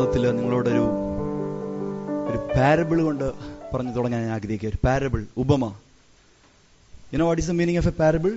നാമത്തിൽ നിങ്ങളോടൊരു ഒരു പാരബിൾ കൊണ്ട് പറഞ്ഞു തുടങ്ങാൻ ഞാൻ ആഗ്രഹിക്കുക ഒരു പാരബിൾ ഉപമ you know what is the meaning of a parable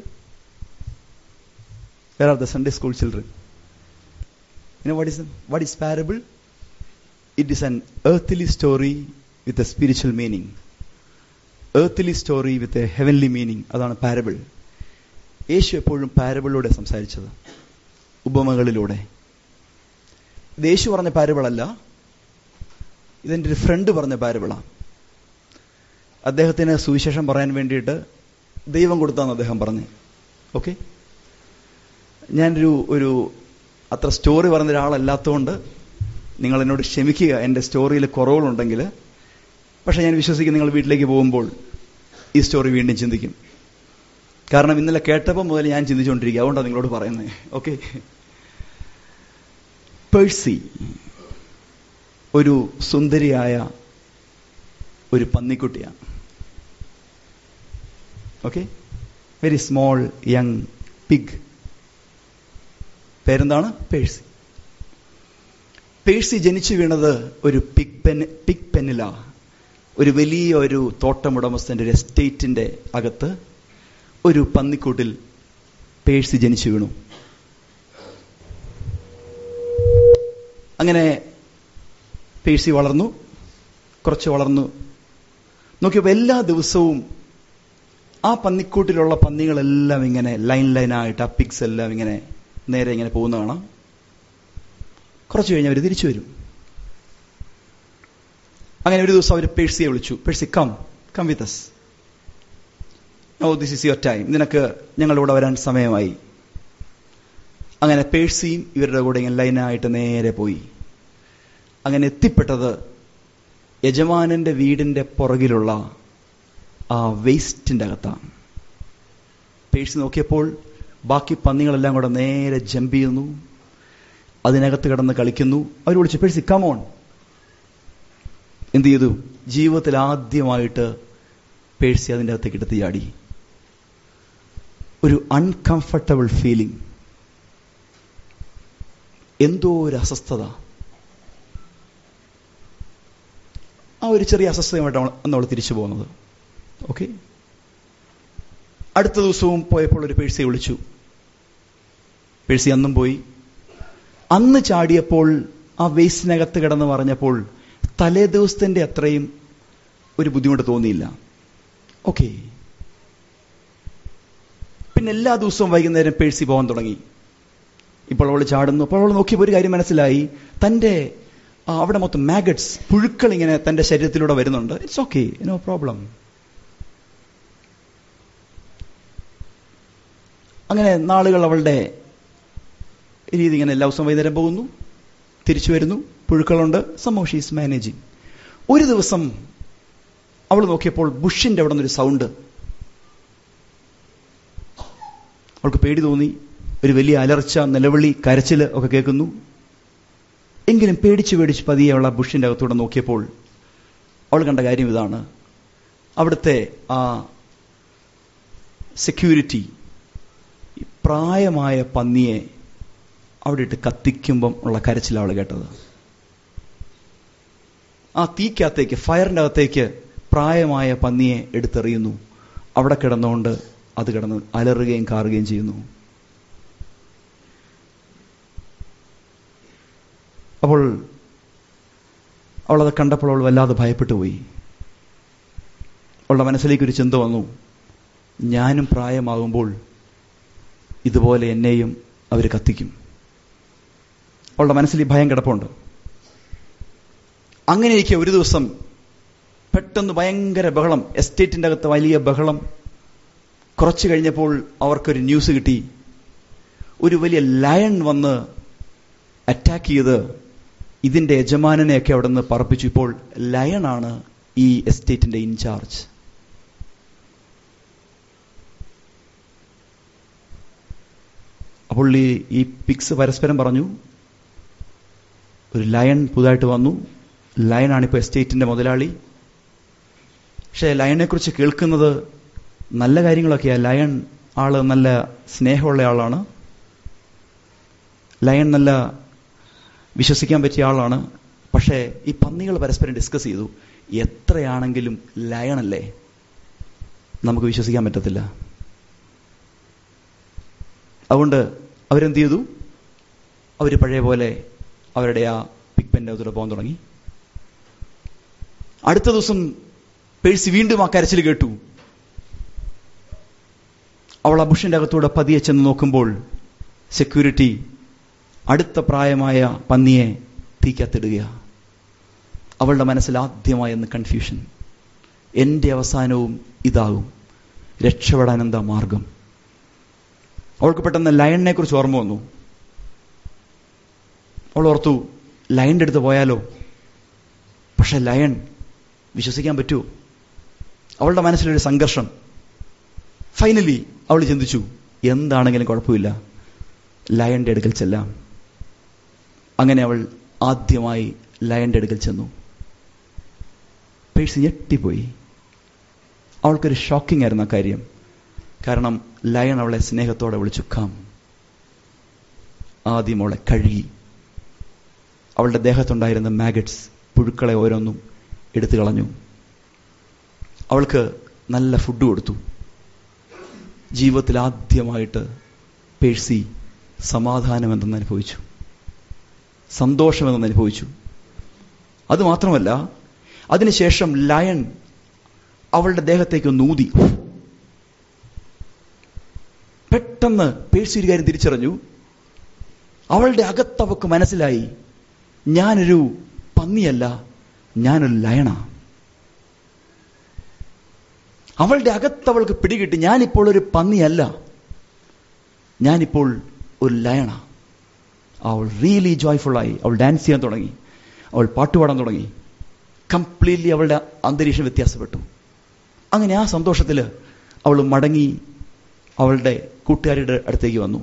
where are the Sunday school children you know what is what is parable it is an earthly story with a spiritual meaning earthly story with a heavenly meaning അതാണ് parable യേശു എപ്പോഴും പാരബിളിലൂടെ സംസാരിച്ചത് ഉപമകളിലൂടെ ഇത് യേശു പറഞ്ഞ പാരബിളല്ല ഇതെൻ്റെ ഒരു front പറഞ്ഞ പാരബിളാണ് അദ്ദേഹത്തിന് സുവിശേഷം പറയാൻ വേണ്ടിയിട്ട് ദൈവം കൊടുത്താന്ന് അദ്ദേഹം പറഞ്ഞു ഓക്കെ ഞാനൊരു ഒരു അത്ര സ്റ്റോറി പറഞ്ഞ ഒരാളല്ലാത്തതുകൊണ്ട് നിങ്ങൾ എന്നോട് ക്ഷമിക്കുക എൻ്റെ സ്റ്റോറിയിൽ കുറവുകളുണ്ടെങ്കിൽ പക്ഷെ ഞാൻ വിശ്വസിക്കും നിങ്ങൾ വീട്ടിലേക്ക് പോകുമ്പോൾ ഈ സ്റ്റോറി വീണ്ടും ചിന്തിക്കും കാരണം ഇന്നലെ കേട്ടപ്പോൾ മുതൽ ഞാൻ ചിന്തിച്ചുകൊണ്ടിരിക്കുക അതുകൊണ്ടാണ് നിങ്ങളോട് പറയുന്നത് ഓക്കെ പേഴ്സി ഒരു സുന്ദരിയായ ഒരു പന്നിക്കുട്ടിയാണ് okay very small young pig പേരെന്താണ് പേഴ്സി പേഴ്സി ജനിച്ചു വീണത് ഒരു പിഗ് പെൻ പിഗ് പെന്നില ഒരു വലിയ ഒരു തോട്ടമുടമസ്ഥന്റെ ഒരു എസ്റ്റേറ്റിന്റെ അകത്ത് ഒരു പന്നിക്കൂട്ടിൽ പേഴ്സി ജനിച്ചു വീണു അങ്ങനെ പേഴ്സി വളർന്നു കുറച്ച് വളർന്നു നോക്കിയപ്പോൾ എല്ലാ ദിവസവും ആ പന്നിക്കൂട്ടിലുള്ള പന്നികളെല്ലാം ഇങ്ങനെ ലൈൻ ലൈനായിട്ട് ആ പിക്സ് എല്ലാം ഇങ്ങനെ നേരെ ഇങ്ങനെ പോകുന്ന കാണാം കുറച്ച് കഴിഞ്ഞ് അവർ തിരിച്ചു വരും അങ്ങനെ ഒരു ദിവസം അവർ പേഴ്സിയെ വിളിച്ചു Percy come come with us oh this is your time നിനക്ക് ഞങ്ങളുടെ കൂടെ വരാൻ സമയമായി അങ്ങനെ പേഴ്സിയും ഇവരുടെ കൂടെ ഇങ്ങനെ ലൈനായിട്ട് നേരെ പോയി അങ്ങനെ എത്തിപ്പെട്ടത് യജമാനന്റെ വീടിന്റെ പുറകിലുള്ള ആ വേസ്റ്റിന്റെ അകത്താണ് പേഴ്സി നോക്കിയപ്പോൾ ബാക്കി പന്നികളെല്ലാം കൂടെ നേരെ ജമ്പ് ചെയ്യുന്നു അതിനകത്ത് കിടന്ന് കളിക്കുന്നു അവർ വിളിച്ചു പേഴ്സി കമോൺ എന്ത് ചെയ്തു ജീവിതത്തിൽ ആദ്യമായിട്ട് പേഴ്സി അതിൻ്റെ അകത്തേക്ക് എടുത്ത് ചാടി ഒരു അൺകംഫർട്ടബിൾ ഫീലിംഗ് എന്തോ ഒരു അസ്വസ്ഥത ആ ഒരു ചെറിയ അസ്വസ്ഥതയുമായിട്ടാണ് അന്ന് അവൾ തിരിച്ചു പോകുന്നത് ഓക്കെ അടുത്ത ദിവസവും പോയപ്പോൾ ഒരു പേഴ്സിയെ വിളിച്ചു പേഴ്സി അന്നും പോയി അന്ന് ചാടിയപ്പോൾ ആ വേസ്റ്റിനകത്ത് കിടന്ന് പറഞ്ഞപ്പോൾ തലേ ദിവസത്തിന്റെ അത്രയും ഒരു ബുദ്ധിമുട്ട് തോന്നിയില്ല ഓക്കെ പിന്നെ എല്ലാ ദിവസവും വൈകുന്നേരം പേഴ്സി പോകാൻ തുടങ്ങി ഇപ്പോൾ അവൾ ചാടുന്നു അപ്പോൾ അവൾ നോക്കിയപ്പോൾ ഒരു കാര്യം മനസ്സിലായി തൻ്റെ അവിടെ മൊത്തം മാഗറ്റ്സ് പുഴുക്കൾ ഇങ്ങനെ തൻ്റെ ശരീരത്തിലൂടെ വരുന്നുണ്ട് ഇറ്റ്സ് ഓക്കെ നോ പ്രോബ്ലം അങ്ങനെ നാളുകൾ അവളുടെ രീതി ഇങ്ങനെ എല്ലാ ദിവസവും വൈകുന്നേരം പോകുന്നു തിരിച്ചു വരുന്നു പുഴുക്കളുണ്ട് സമോ ഷീസ് മാനേജിങ് ഒരു ദിവസം അവൾ നോക്കിയപ്പോൾ ബുഷിന്റെ അവിടെ നിന്നൊരു സൗണ്ട് അവൾക്ക് പേടി തോന്നി ഒരു വലിയ അലർച്ച നിലവിളി കരച്ചിൽ ഒക്കെ കേൾക്കുന്നു എങ്കിലും പേടിച്ച് പേടിച്ച് പതിയെ അവൾ ആ ബുഷിന്റെ അകത്തൂടെ നോക്കിയപ്പോൾ അവൾ കണ്ട കാര്യം ഇതാണ് അവിടുത്തെ ആ സെക്യൂരിറ്റി പ്രായമായ പന്നിയെ അവിടെ ഇട്ട് കത്തിക്കുമ്പം ഉള്ള കരച്ചിൽ അവൾ കേട്ടത് ആ തീക്കകത്തേക്ക് ഫയറിന്റെ അകത്തേക്ക് പ്രായമായ പന്നിയെ എടുത്തെറിയുന്നു അവിടെ കിടന്നുകൊണ്ട് അത് കിടന്ന് അലറുകയും കാറുകയും ചെയ്യുന്നു അപ്പോൾ അവളത് കണ്ടപ്പോൾ അവൾ വല്ലാതെ ഭയപ്പെട്ടു പോയി അവളുടെ മനസ്സിലേക്ക് ഒരു ചിന്ത വന്നു ഞാനും പ്രായമാകുമ്പോൾ ഇതുപോലെ എന്നെയും അവർ കത്തിക്കും അവളുടെ മനസ്സിൽ ഈ ഭയം കിടപ്പുണ്ട് അങ്ങനെ ഇരിക്കെ ഒരു ദിവസം പെട്ടെന്ന് ഭയങ്കര ബഹളം എസ്റ്റേറ്റിന്റെ അകത്ത് വലിയ ബഹളം കുറച്ചു കഴിഞ്ഞപ്പോൾ അവർക്കൊരു ന്യൂസ് കിട്ടി ഒരു വലിയ ലയൺ വന്ന് അറ്റാക്ക് ചെയ്ത് ഇതിന്റെ യജമാനനെയൊക്കെ അവിടെ നിന്ന് പറപ്പിച്ചു ഇപ്പോൾ ലയണാണ് ഈ എസ്റ്റേറ്റിന്റെ ഇൻചാർജ് അപ്പോൾ ഈ ഈ പിക്സ് പരസ്പരം പറഞ്ഞു ഒരു ലയൺ പുതുതായിട്ട് വന്നു ലയണാണ് ഇപ്പോൾ എസ്റ്റേറ്റിന്റെ മുതലാളി പക്ഷേ ലയനെ കുറിച്ച് കേൾക്കുന്നത് നല്ല കാര്യങ്ങളൊക്കെയാണ് ലയൺ ആള് നല്ല സ്നേഹമുള്ള ആളാണ് ലയൺ നല്ല വിശ്വസിക്കാൻ പറ്റിയ ആളാണ് പക്ഷേ ഈ പന്നികൾ പരസ്പരം ഡിസ്കസ് ചെയ്തു എത്രയാണെങ്കിലും ലയണല്ലേ നമുക്ക് വിശ്വസിക്കാൻ പറ്റത്തില്ല അതുകൊണ്ട് അവരെന്ത് ചെയ്തു അവർ പഴയ പോലെ അവരുടെ ആ പിഗ് പെൻ്റെ അകത്തൂടെ പോകാൻ തുടങ്ങി അടുത്ത ദിവസം പേഴ്സി വീണ്ടും ആ കരച്ചിൽ കേട്ടു അവൾ ആ ബുഷിന്റെ അകത്തൂടെ പതിയെ ചെന്ന് നോക്കുമ്പോൾ സെക്യൂരിറ്റി അടുത്ത പ്രായമായ പന്നിയെ തീക്കത്തിടുക അവളുടെ മനസ്സിൽ ആദ്യമായെന്ന് കൺഫ്യൂഷൻ എൻ്റെ അവസാനവും ഇതാകും രക്ഷപ്പെടാൻ എന്താ മാർഗം അവൾക്ക് പെട്ടെന്ന് ലയണിനെ കുറിച്ച് ഓർമ്മ വന്നു അവൾ ഓർത്തു ലയണിൻ്റെ അടുത്ത് പോയാലോ പക്ഷെ ലയൺ വിശ്വസിക്കാൻ പറ്റുമോ അവളുടെ മനസ്സിലൊരു സംഘർഷം ഫൈനലി അവൾ ചിന്തിച്ചു എന്താണെങ്കിലും കുഴപ്പമില്ല ലയന്റെ അടുക്കൽ ചെല്ലാം അങ്ങനെ അവൾ ആദ്യമായി ലയന്റെ അടുക്കൽ ചെന്നു പേഴ്സ് ഞെട്ടിപ്പോയി അവൾക്കൊരു ഷോക്കിംഗ് ആയിരുന്നു ആ കാര്യം കാരണം ലയൺ അവളെ സ്നേഹത്തോടെ വിളിച്ചു കാം ആദ്യം അവളെ കഴുകി അവളുടെ ദേഹത്തുണ്ടായിരുന്ന മാഗറ്റ്സ് പുഴുക്കളെ ഓരോന്നും എടുത്തു കളഞ്ഞു അവൾക്ക് നല്ല ഫുഡ് കൊടുത്തു ജീവിതത്തിൽ ആദ്യമായിട്ട് പേഴ്സി സമാധാനം എന്തെന്ന് അനുഭവിച്ചു സന്തോഷമെന്ന് അനുഭവിച്ചു അത് മാത്രമല്ല അതിനുശേഷം ലയൺ അവളുടെ ദേഹത്തേക്ക് നൂതി പെട്ടെന്ന് പേഴ്സി ഒരു കാര്യം തിരിച്ചറിഞ്ഞു അവളുടെ അകത്തവക്ക് മനസ്സിലായി ഞാനൊരു പന്നിയല്ല ഞാനൊരു ലയണ അവളുടെ അകത്തവൾക്ക് പിടികിട്ടി ഞാനിപ്പോൾ ഒരു പന്നിയല്ല ഞാനിപ്പോൾ ഒരു ലയണ അവൾ റിയലി ജോയ്ഫുള്ളായി അവൾ ഡാൻസ് ചെയ്യാൻ തുടങ്ങി അവൾ പാട്ടുപാടാൻ തുടങ്ങി കംപ്ലീറ്റ്ലി അവളുടെ അന്തരീക്ഷം വ്യത്യാസപ്പെട്ടു അങ്ങനെ ആ സന്തോഷത്തിൽ അവൾ മടങ്ങി അവളുടെ കൂട്ടുകാരുടെ അടുത്തേക്ക് വന്നു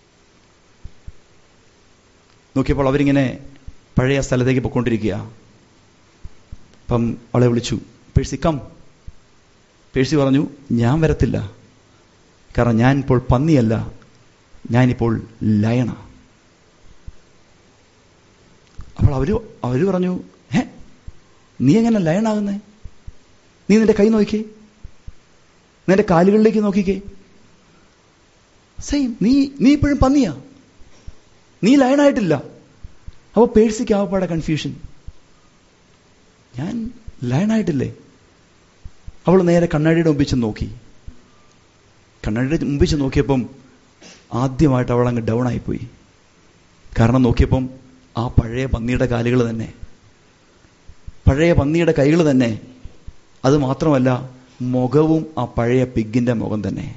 നോക്കിയപ്പോൾ അവരിങ്ങനെ പഴയ സ്ഥലത്തേക്ക് പൊയ്ക്കൊണ്ടിരിക്കുക അപ്പം അവളെ വിളിച്ചു പേഴ്സി കം പേഴ്സി പറഞ്ഞു ഞാൻ വരത്തില്ല കാരണം ഞാൻ ഇപ്പോൾ പന്നിയല്ല ഞാനിപ്പോൾ ലയണ അപ്പോൾ അവര് അവര് പറഞ്ഞു ഏ നീ എങ്ങനെ ലയണാകുന്നേ നീ നിന്റെ കൈ നോക്കിക്കേ നിന്റെ കാലുകളിലേക്ക് നോക്കിക്കേ സെയിം നീ നീ ഇപ്പോഴും പന്നിയാ നീ ലയണായിട്ടില്ല അപ്പോൾ പേഴ്സിക്ക് ആവപ്പാടെ കൺഫ്യൂഷൻ ഞാൻ ലയണായിട്ടില്ലേ അവൾ നേരെ കണ്ണാടിയുടെ മുമ്പിൽ ചെന്ന് നോക്കി കണ്ണാടിയുടെ മുമ്പിൽ ചെന്ന് നോക്കിയപ്പം ആദ്യമായിട്ട് അവൾ അങ്ങ് ഡൗൺ ആയിപ്പോയി കാരണം നോക്കിയപ്പം ആ പഴയ പന്നിയുടെ കാലുകൾ തന്നെ പഴയ പന്നിയുടെ കൈകൾ തന്നെ അത് മാത്രമല്ല മുഖവും ആ പഴയ പിഗിന്റെ മുഖം തന്നെ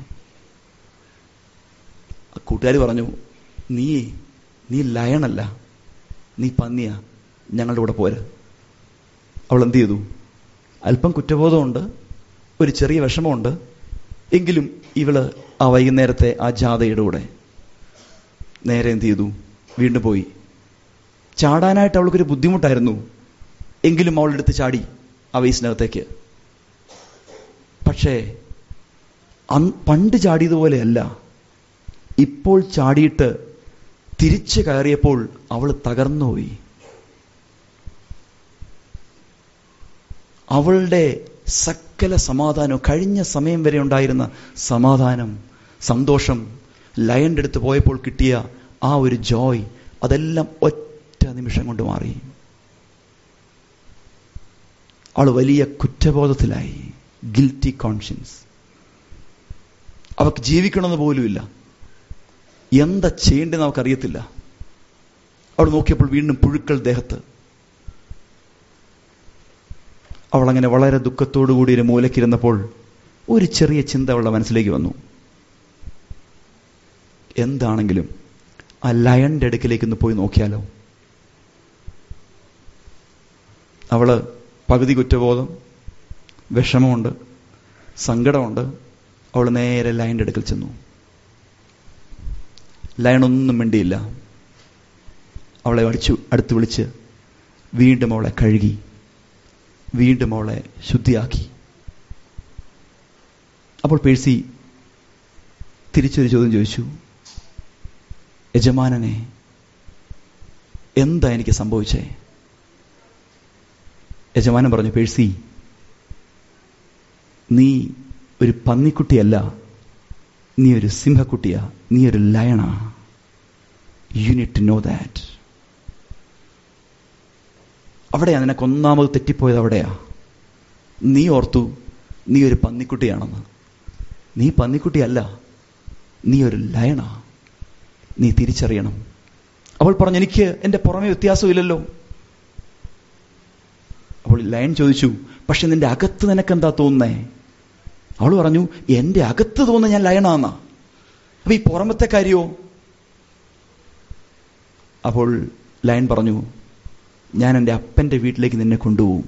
കൂട്ടുകാർ പറഞ്ഞു നീ നീ ലയണല്ല നീ പന്നിയാ ഞങ്ങളുടെ കൂടെ പോര് അവൾ എന്ത് ചെയ്തു അല്പം കുറ്റബോധമുണ്ട് ഒരു ചെറിയ വിഷമമുണ്ട് എങ്കിലും ഇവള് ആ വൈകുന്നേരത്തെ ആ ജാഥയുടെ കൂടെ നേരെ എന്ത് ചെയ്തു വീണ്ടും പോയി ചാടാനായിട്ട് അവൾക്കൊരു ബുദ്ധിമുട്ടായിരുന്നു എങ്കിലും അവളുടെ അടുത്ത് ചാടി ആ വേസിനകത്തേക്ക് പക്ഷേ പണ്ട് ചാടിയതുപോലെയല്ല ഇപ്പോൾ ചാടിയിട്ട് തിരിച്ചു കയറിയപ്പോൾ അവൾ തകർന്നുപോയി അവളുടെ സകല സമാധാനവും കഴിഞ്ഞ സമയം വരെ ഉണ്ടായിരുന്ന സമാധാനം സന്തോഷം ലയന്റെ അടുത്ത് പോയപ്പോൾ കിട്ടിയ ആ ഒരു ജോയ് അതെല്ലാം ഒറ്റ നിമിഷം കൊണ്ട് മാറി അവൾ വലിയ കുറ്റബോധത്തിലായി ഗിൽറ്റി കോൺഷ്യൻസ് അവൾക്ക് ജീവിക്കണമെന്ന് പോലുമില്ല എന്താ ചെയ്യേണ്ടതെന്ന് അവൾക്കറിയത്തില്ല അവൾ നോക്കിയപ്പോൾ വീണ്ടും പുഴുക്കൾ ദേഹത്ത് അവൾ അങ്ങനെ വളരെ ദുഃഖത്തോടു കൂടി ഒരു മൂലക്കിരുന്നപ്പോൾ ഒരു ചെറിയ ചിന്ത അവളുടെ മനസ്സിലേക്ക് വന്നു എന്താണെങ്കിലും ആ ലയന്റെ അടുക്കിലേക്ക് ഒന്ന് പോയി നോക്കിയാലോ അവള് പകുതി കുറ്റബോധം വിഷമമുണ്ട് സങ്കടമുണ്ട് അവൾ നേരെ ലയന്റെ അടുക്കൽ ചെന്നു ലയൺ ഒന്നും മിണ്ടിയില്ല അവളെ അടിച്ചു അടുത്ത് വിളിച്ച് വീണ്ടും അവളെ കഴുകി വീണ്ടും അവളെ ശുദ്ധിയാക്കി അപ്പോൾ പേഴ്സി തിരിച്ചൊരു ചോദ്യം ചോദിച്ചു യജമാനനെ എന്താ എനിക്ക് സംഭവിച്ചേ യജമാനൻ പറഞ്ഞു പേഴ്സി നീ ഒരു പന്നിക്കുട്ടിയല്ല നീ ഒരു സിംഹക്കുട്ടിയാ നീ ഒരു ലയണാ you need to know that അവിടെയാ നിനക്ക് ഒന്നാമത് തെറ്റിപ്പോയത് അവിടെയാ നീ ഓർത്തു നീ ഒരു പന്നിക്കുട്ടിയാണെന്ന് നീ പന്നിക്കുട്ടിയല്ല നീ ഒരു ലയണാ നീ തിരിച്ചറിയണം അവൾ പറഞ്ഞു എനിക്ക് എന്റെ പുറമെ വ്യത്യാസമില്ലല്ലോ അപ്പോൾ ലയൺ ചോദിച്ചു പക്ഷെ നിന്റെ അകത്ത് നിനക്കെന്താ തോന്നുന്നേ അവൾ പറഞ്ഞു എന്റെ അകത്ത് തോന്നുന്ന ഞാൻ ലയണാന്നാ അപ്പൊ ഈ പുറമത്തെ കാര്യോ അപ്പോൾ ലയൺ പറഞ്ഞു ഞാൻ എൻ്റെ അപ്പൻ്റെ വീട്ടിലേക്ക് നിന്നെ കൊണ്ടുപോകും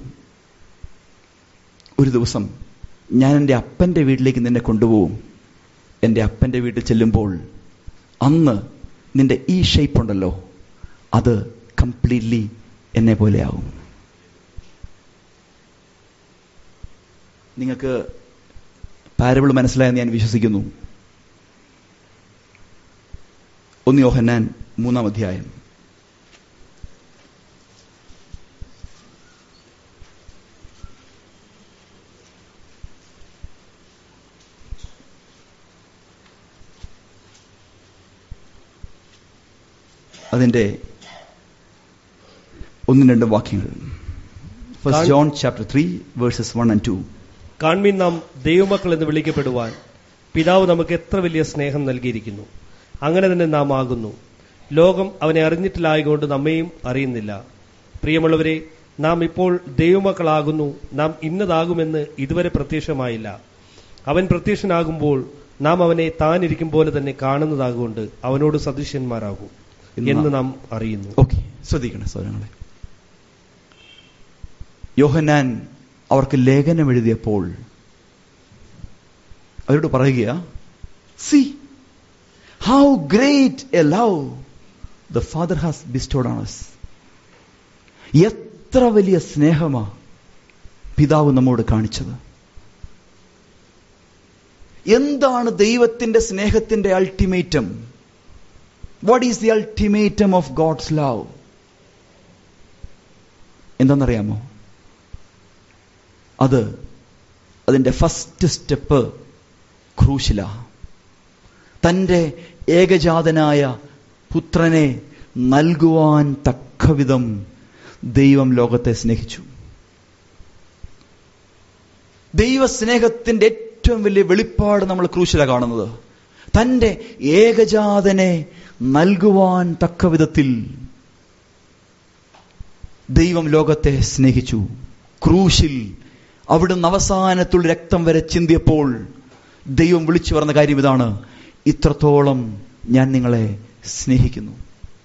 ഒരു ദിവസം ഞാൻ എൻ്റെ അപ്പൻ്റെ വീട്ടിലേക്ക് നിന്നെ കൊണ്ടുപോകും എൻ്റെ അപ്പൻ്റെ വീട്ടിൽ ചെല്ലുമ്പോൾ അന്ന് നിന്റെ ഈ ഷേപ്പ് ഉണ്ടല്ലോ അത് കംപ്ലീറ്റ്ലി എന്നെ പോലെയാവും നിങ്ങൾക്ക് പാരബിൾ മനസ്സിലായെന്ന് ഞാൻ വിശ്വസിക്കുന്നു ഒന്ന് യോഹന്നാൻ മൂന്നാം അധ്യായം അതിന്റെ ഒന്നും രണ്ടും വാക്യങ്ങൾ ഫസ്റ്റ് കാൺ- John chapter three verses one and two കാൺമീൻ നാം ദൈവമക്കൾ എന്ന് വിളിക്കപ്പെടുവാൻ പിതാവ് നമുക്ക് എത്ര വലിയ സ്നേഹം നൽകിയിരിക്കുന്നു അങ്ങനെ തന്നെ നാം ആകുന്നു ലോകം അവനെ അറിഞ്ഞിട്ടില്ലായകൊണ്ട് നമ്മെയും അറിയുന്നില്ല പ്രിയമുള്ളവരെ നാം ഇപ്പോൾ ദൈവമക്കളാകുന്നു നാം ഇന്നതാകുമെന്ന് ഇതുവരെ പ്രത്യക്ഷമായില്ല അവൻ പ്രത്യക്ഷനാകുമ്പോൾ നാം അവനെ താനിരിക്കും പോലെ തന്നെ കാണുന്നതാകൊണ്ട് അവനോട് സദൃശ്യന്മാരാകും എന്ന് നാം അറിയുന്നു ഓക്കെ ശ്രദ്ധിക്കണം സഹോദരങ്ങളെ യോഹന്നാൻ അവർക്ക് ലേഖനം എഴുതിയപ്പോൾ അവരോട് പറയുക see how great a love the father has bestowed on us എത്ര വലിയ സ്നേഹമാ പിതാവ് നമ്മോട് കാണിച്ചത് എന്താണ് ദൈവത്തിന്റെ സ്നേഹത്തിന്റെ ultimatum what is the ultimatum of God's love എന്താണെന്നറിയാമോ അത് അതിന്റെ ഫസ്റ്റ് സ്റ്റെപ്പ് ക്രൂശില തന്റെ ഏകജാതനായ പുത്രനെ നൽകുവാൻ തക്കവിധം ദൈവം ലോകത്തെ സ്നേഹിച്ചു ദൈവസ്നേഹത്തിന്റെ ഏറ്റവും വലിയ വെളിപ്പാട് നമ്മൾ ക്രൂശില കാണുന്നത് തന്റെ ഏകജാതനെ നൽകുവാൻ തക്കവിധത്തിൽ ദൈവം ലോകത്തെ സ്നേഹിച്ചു ക്രൂശിൽ അവിടുന്ന് അവസാനത്തുള്ള രക്തം വരെ ചിന്തിയപ്പോൾ ദൈവം വിളിച്ചു പറഞ്ഞ കാര്യം ഇതാണ് ഇത്രത്തോളം ഞാൻ നിങ്ങളെ സ്നേഹിക്കുന്നു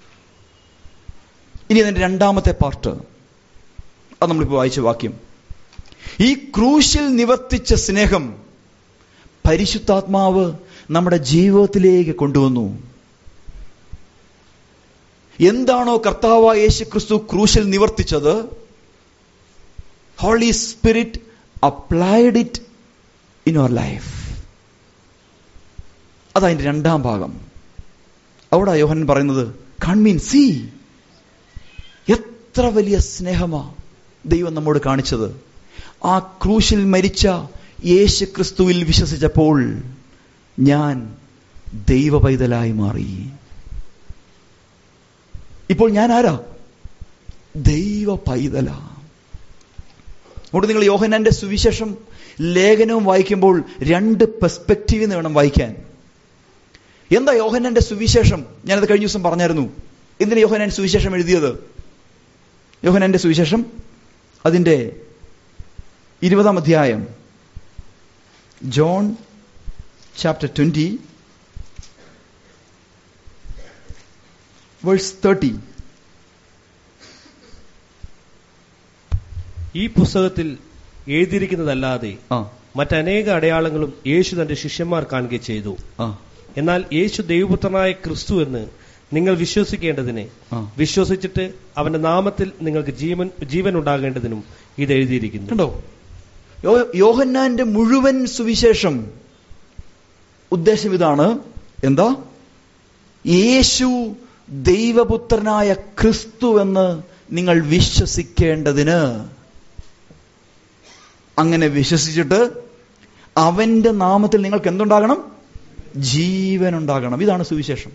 ഇനി അതിന്റെ രണ്ടാമത്തെ പാർട്ട് അത് നമ്മളിപ്പോൾ വായിച്ച വാക്യം ഈ ക്രൂശിൽ നിവർത്തിച്ച സ്നേഹം പരിശുദ്ധാത്മാവ് നമ്മുടെ ജീവിതത്തിലേക്ക് കൊണ്ടുവന്നു എന്താണോ കർത്താവായ യേശു ക്രിസ്തു ക്രൂശിൽ നിവർത്തിച്ചത് Holy Spirit applied it in your life അതതിന്റെ രണ്ടാം ഭാഗം അവിടെ യോഹൻ പറയുന്നത് കൺമീൻ സി എത്ര വലിയ സ്നേഹമാ ദൈവം നമ്മോട് കാണിച്ചത് ആ ക്രൂശിൽ മരിച്ച യേശു ക്രിസ്തുവിൽ വിശ്വസിച്ചപ്പോൾ ഞാൻ ദൈവ പൈതലായി മാറി ഇപ്പോൾ ഞാൻ ആരാ ദൈവ പൈതല അതുകൊണ്ട് നിങ്ങൾ യോഹനാന്റെ സുവിശേഷം ലേഖനവും വായിക്കുമ്പോൾ രണ്ട് പെർസ്പെക്റ്റീവിൽ നിന്ന് വേണം വായിക്കാൻ എന്താ യോഹനാന്റെ സുവിശേഷം ഞാനത് കഴിഞ്ഞ ദിവസം പറഞ്ഞായിരുന്നു എന്തിനാ യോഹനാൻ സുവിശേഷം എഴുതിയത് യോഹനാന്റെ സുവിശേഷം അതിന്റെ ഇരുപതാം അധ്യായം John chapter twenty verse thirty ഈ പുസ്തകത്തിൽ എഴുതിയിരിക്കുന്നതല്ലാതെ ആ മറ്റനേക അടയാളങ്ങളും യേശു തന്റെ ശിഷ്യന്മാർ കാണുകയും ചെയ്തു ആ എന്നാൽ യേശു ദൈവപുത്രനായ ക്രിസ്തു എന്ന് നിങ്ങൾ വിശ്വസിക്കേണ്ടതിന് ആ വിശ്വസിച്ചിട്ട് അവന്റെ നാമത്തിൽ നിങ്ങൾക്ക് ജീവൻ ജീവൻ ഉണ്ടാകേണ്ടതിനും ഇത് എഴുതിയിരിക്കുന്നു കണ്ടോ യോ- യോഹന്നാന്റെ മുഴുവൻ സുവിശേഷം ഉദ്ദേശം ഇതാണ് എന്താ യേശു ദൈവപുത്രനായ ക്രിസ്തു എന്ന് നിങ്ങൾ വിശ്വസിക്കേണ്ടതിന് അങ്ങനെ വിശ്വസിച്ചിട്ട് അവന്റെ നാമത്തിൽ നിങ്ങൾക്ക് എന്തുണ്ടാകണം ജീവൻ ഉണ്ടാകണം ഇതാണ് സുവിശേഷം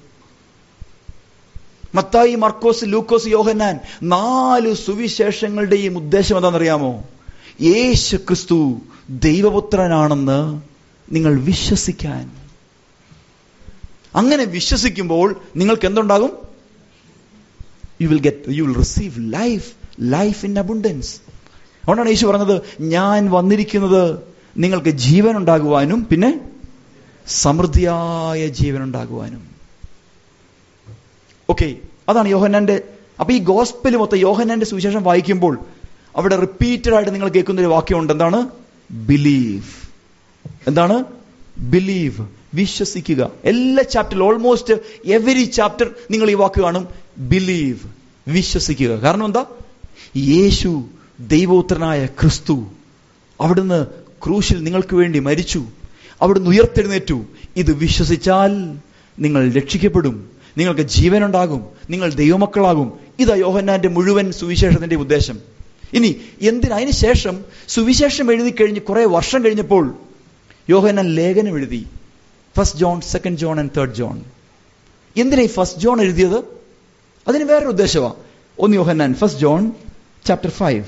മത്തായി മർക്കോസ് ലൂക്കോസ് യോഹന്നാൻ നാല് സുവിശേഷങ്ങളുടെയും ഉദ്ദേശം എന്താണെന്നറിയാമോ യേശു ക്രിസ്തു ദൈവപുത്രനാണെന്ന് നിങ്ങൾ വിശ്വസിക്കാൻ അങ്ങനെ വിശ്വസിക്കുമ്പോൾ നിങ്ങൾക്ക് എന്തുണ്ടാകും you will get you will receive life life in abundance അതുകൊണ്ടാണ് യേശു പറഞ്ഞത് ഞാൻ വന്നിരിക്കുന്നത് നിങ്ങൾക്ക് ജീവൻ ഉണ്ടാകുവാനും പിന്നെ സമൃദ്ധിയായ ജീവൻ ഉണ്ടാകുവാനും ഓക്കെ അതാണ് യോഹന്നാന്റെ അപ്പൊ ഈ ഗോസ്പല് മൊത്തം യോഹന്നാന്റെ സുവിശേഷം വായിക്കുമ്പോൾ അവിടെ റിപ്പീറ്റഡ് ആയിട്ട് നിങ്ങൾ കേൾക്കുന്ന ഒരു വാക്യമുണ്ട് എന്താണ് ബിലീവ് എന്താണ് ബിലീവ് വിശ്വസിക്കുക എല്ലാ ചാപ്റ്ററിലും ഓൾമോസ്റ്റ് എവരി ചാപ്റ്റർ നിങ്ങൾ ഈ വാക്ക് കാണും ബിലീവ് വിശ്വസിക്കുക കാരണം എന്താ യേശു ദൈവോത്രനായ ക്രിസ്തു അവിടുന്ന് ക്രൂശിൽ നിങ്ങൾക്ക് വേണ്ടി മരിച്ചു അവിടുന്ന് ഉയർത്തെഴുന്നേറ്റു ഇത് വിശ്വസിച്ചാൽ നിങ്ങൾ രക്ഷിക്കപ്പെടും നിങ്ങൾക്ക് ജീവനുണ്ടാകും നിങ്ങൾ ദൈവമക്കളാകും ഇതാ യോഹന്നാന്റെ മുഴുവൻ സുവിശേഷത്തിന്റെ ഉദ്ദേശം ഇനി എന്തിന് അതിന് ശേഷം സുവിശേഷം എഴുതി കഴിഞ്ഞ് കുറെ വർഷം കഴിഞ്ഞപ്പോൾ യോഹന്നാൻ ലേഖനം എഴുതി first John second John and third John എന്തിനാ ഈ ഫസ്റ്റ് ജോൺ എഴുതിയത് അതിന് വേറൊരു ഉദ്ദേശമാണ് ഒന്ന് യോഹന്നാൻ first John chapter five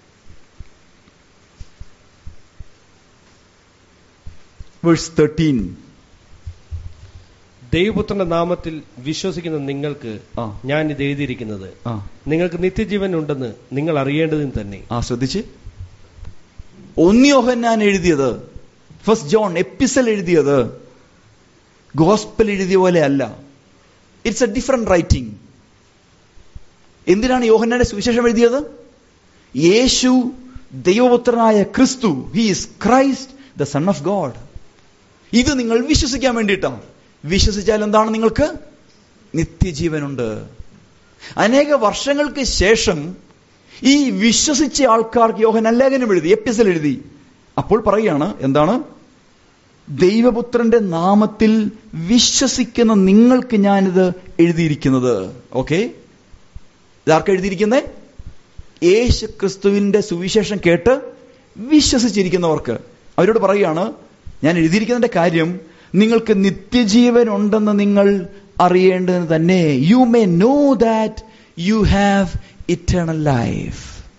verse thirteen ദൈവപുത്രന്റെ നാമത്തിൽ വിശ്വസിക്കുന്ന നിങ്ങൾക്ക് ആ ഞാൻ ഇത് എഴുതിയിരിക്കുന്നത് ആ നിങ്ങൾക്ക് നിത്യജീവൻ ഉണ്ടെന്ന് നിങ്ങൾ അറിയേണ്ടതിന് തന്നെ ആ ശ്രദ്ധിച്ച് ഒന്ന് യോഹന്നാൻ എഴുതിയത് ഫസ്റ്റ് ജോൺ എപ്പിസൽ എഴുതിയത് ഗോസ്പൽ എഴുതിയ പോലെ അല്ല ഇറ്റ്സ് എ ഡിഫറെന്റ് റൈറ്റിംഗ് എന്തിനാണ് യോഹന്നാന്റെ സുവിശേഷം എഴുതിയത് യേശു ദൈവപുത്രനായ ക്രിസ്തു he's Christ the son of God ഇത് നിങ്ങൾ വിശ്വസിക്കാൻ വേണ്ടിയിട്ടാണ് വിശ്വസിച്ചാൽ എന്താണ് നിങ്ങൾക്ക് നിത്യജീവനുണ്ട് അനേക വർഷങ്ങൾക്ക് ശേഷം ഈ വിശ്വസിച്ച ആൾക്കാർക്ക് യോഹൻ ലേഖനം എഴുതി എപ്പിസൽ എഴുതി അപ്പോൾ പറയുകയാണ് എന്താണ് ദൈവപുത്രന്റെ നാമത്തിൽ വിശ്വസിക്കുന്ന നിങ്ങൾക്ക് ഞാനിത് എഴുതിയിരിക്കുന്നത് ഓക്കെ ഇതാർക്ക് എഴുതിയിരിക്കുന്നത് യേശു ക്രിസ്തുവിന്റെ സുവിശേഷം കേട്ട് വിശ്വസിച്ചിരിക്കുന്നവർക്ക് അവരോട് പറയുകയാണ് ഞാൻ എഴുതിയിരിക്കുന്നതിന്റെ കാര്യം നിങ്ങൾക്ക് നിത്യജീവൻ ഉണ്ടെന്ന് നിങ്ങൾ അറിയേണ്ടത് തന്നെ you may know that you have eternal life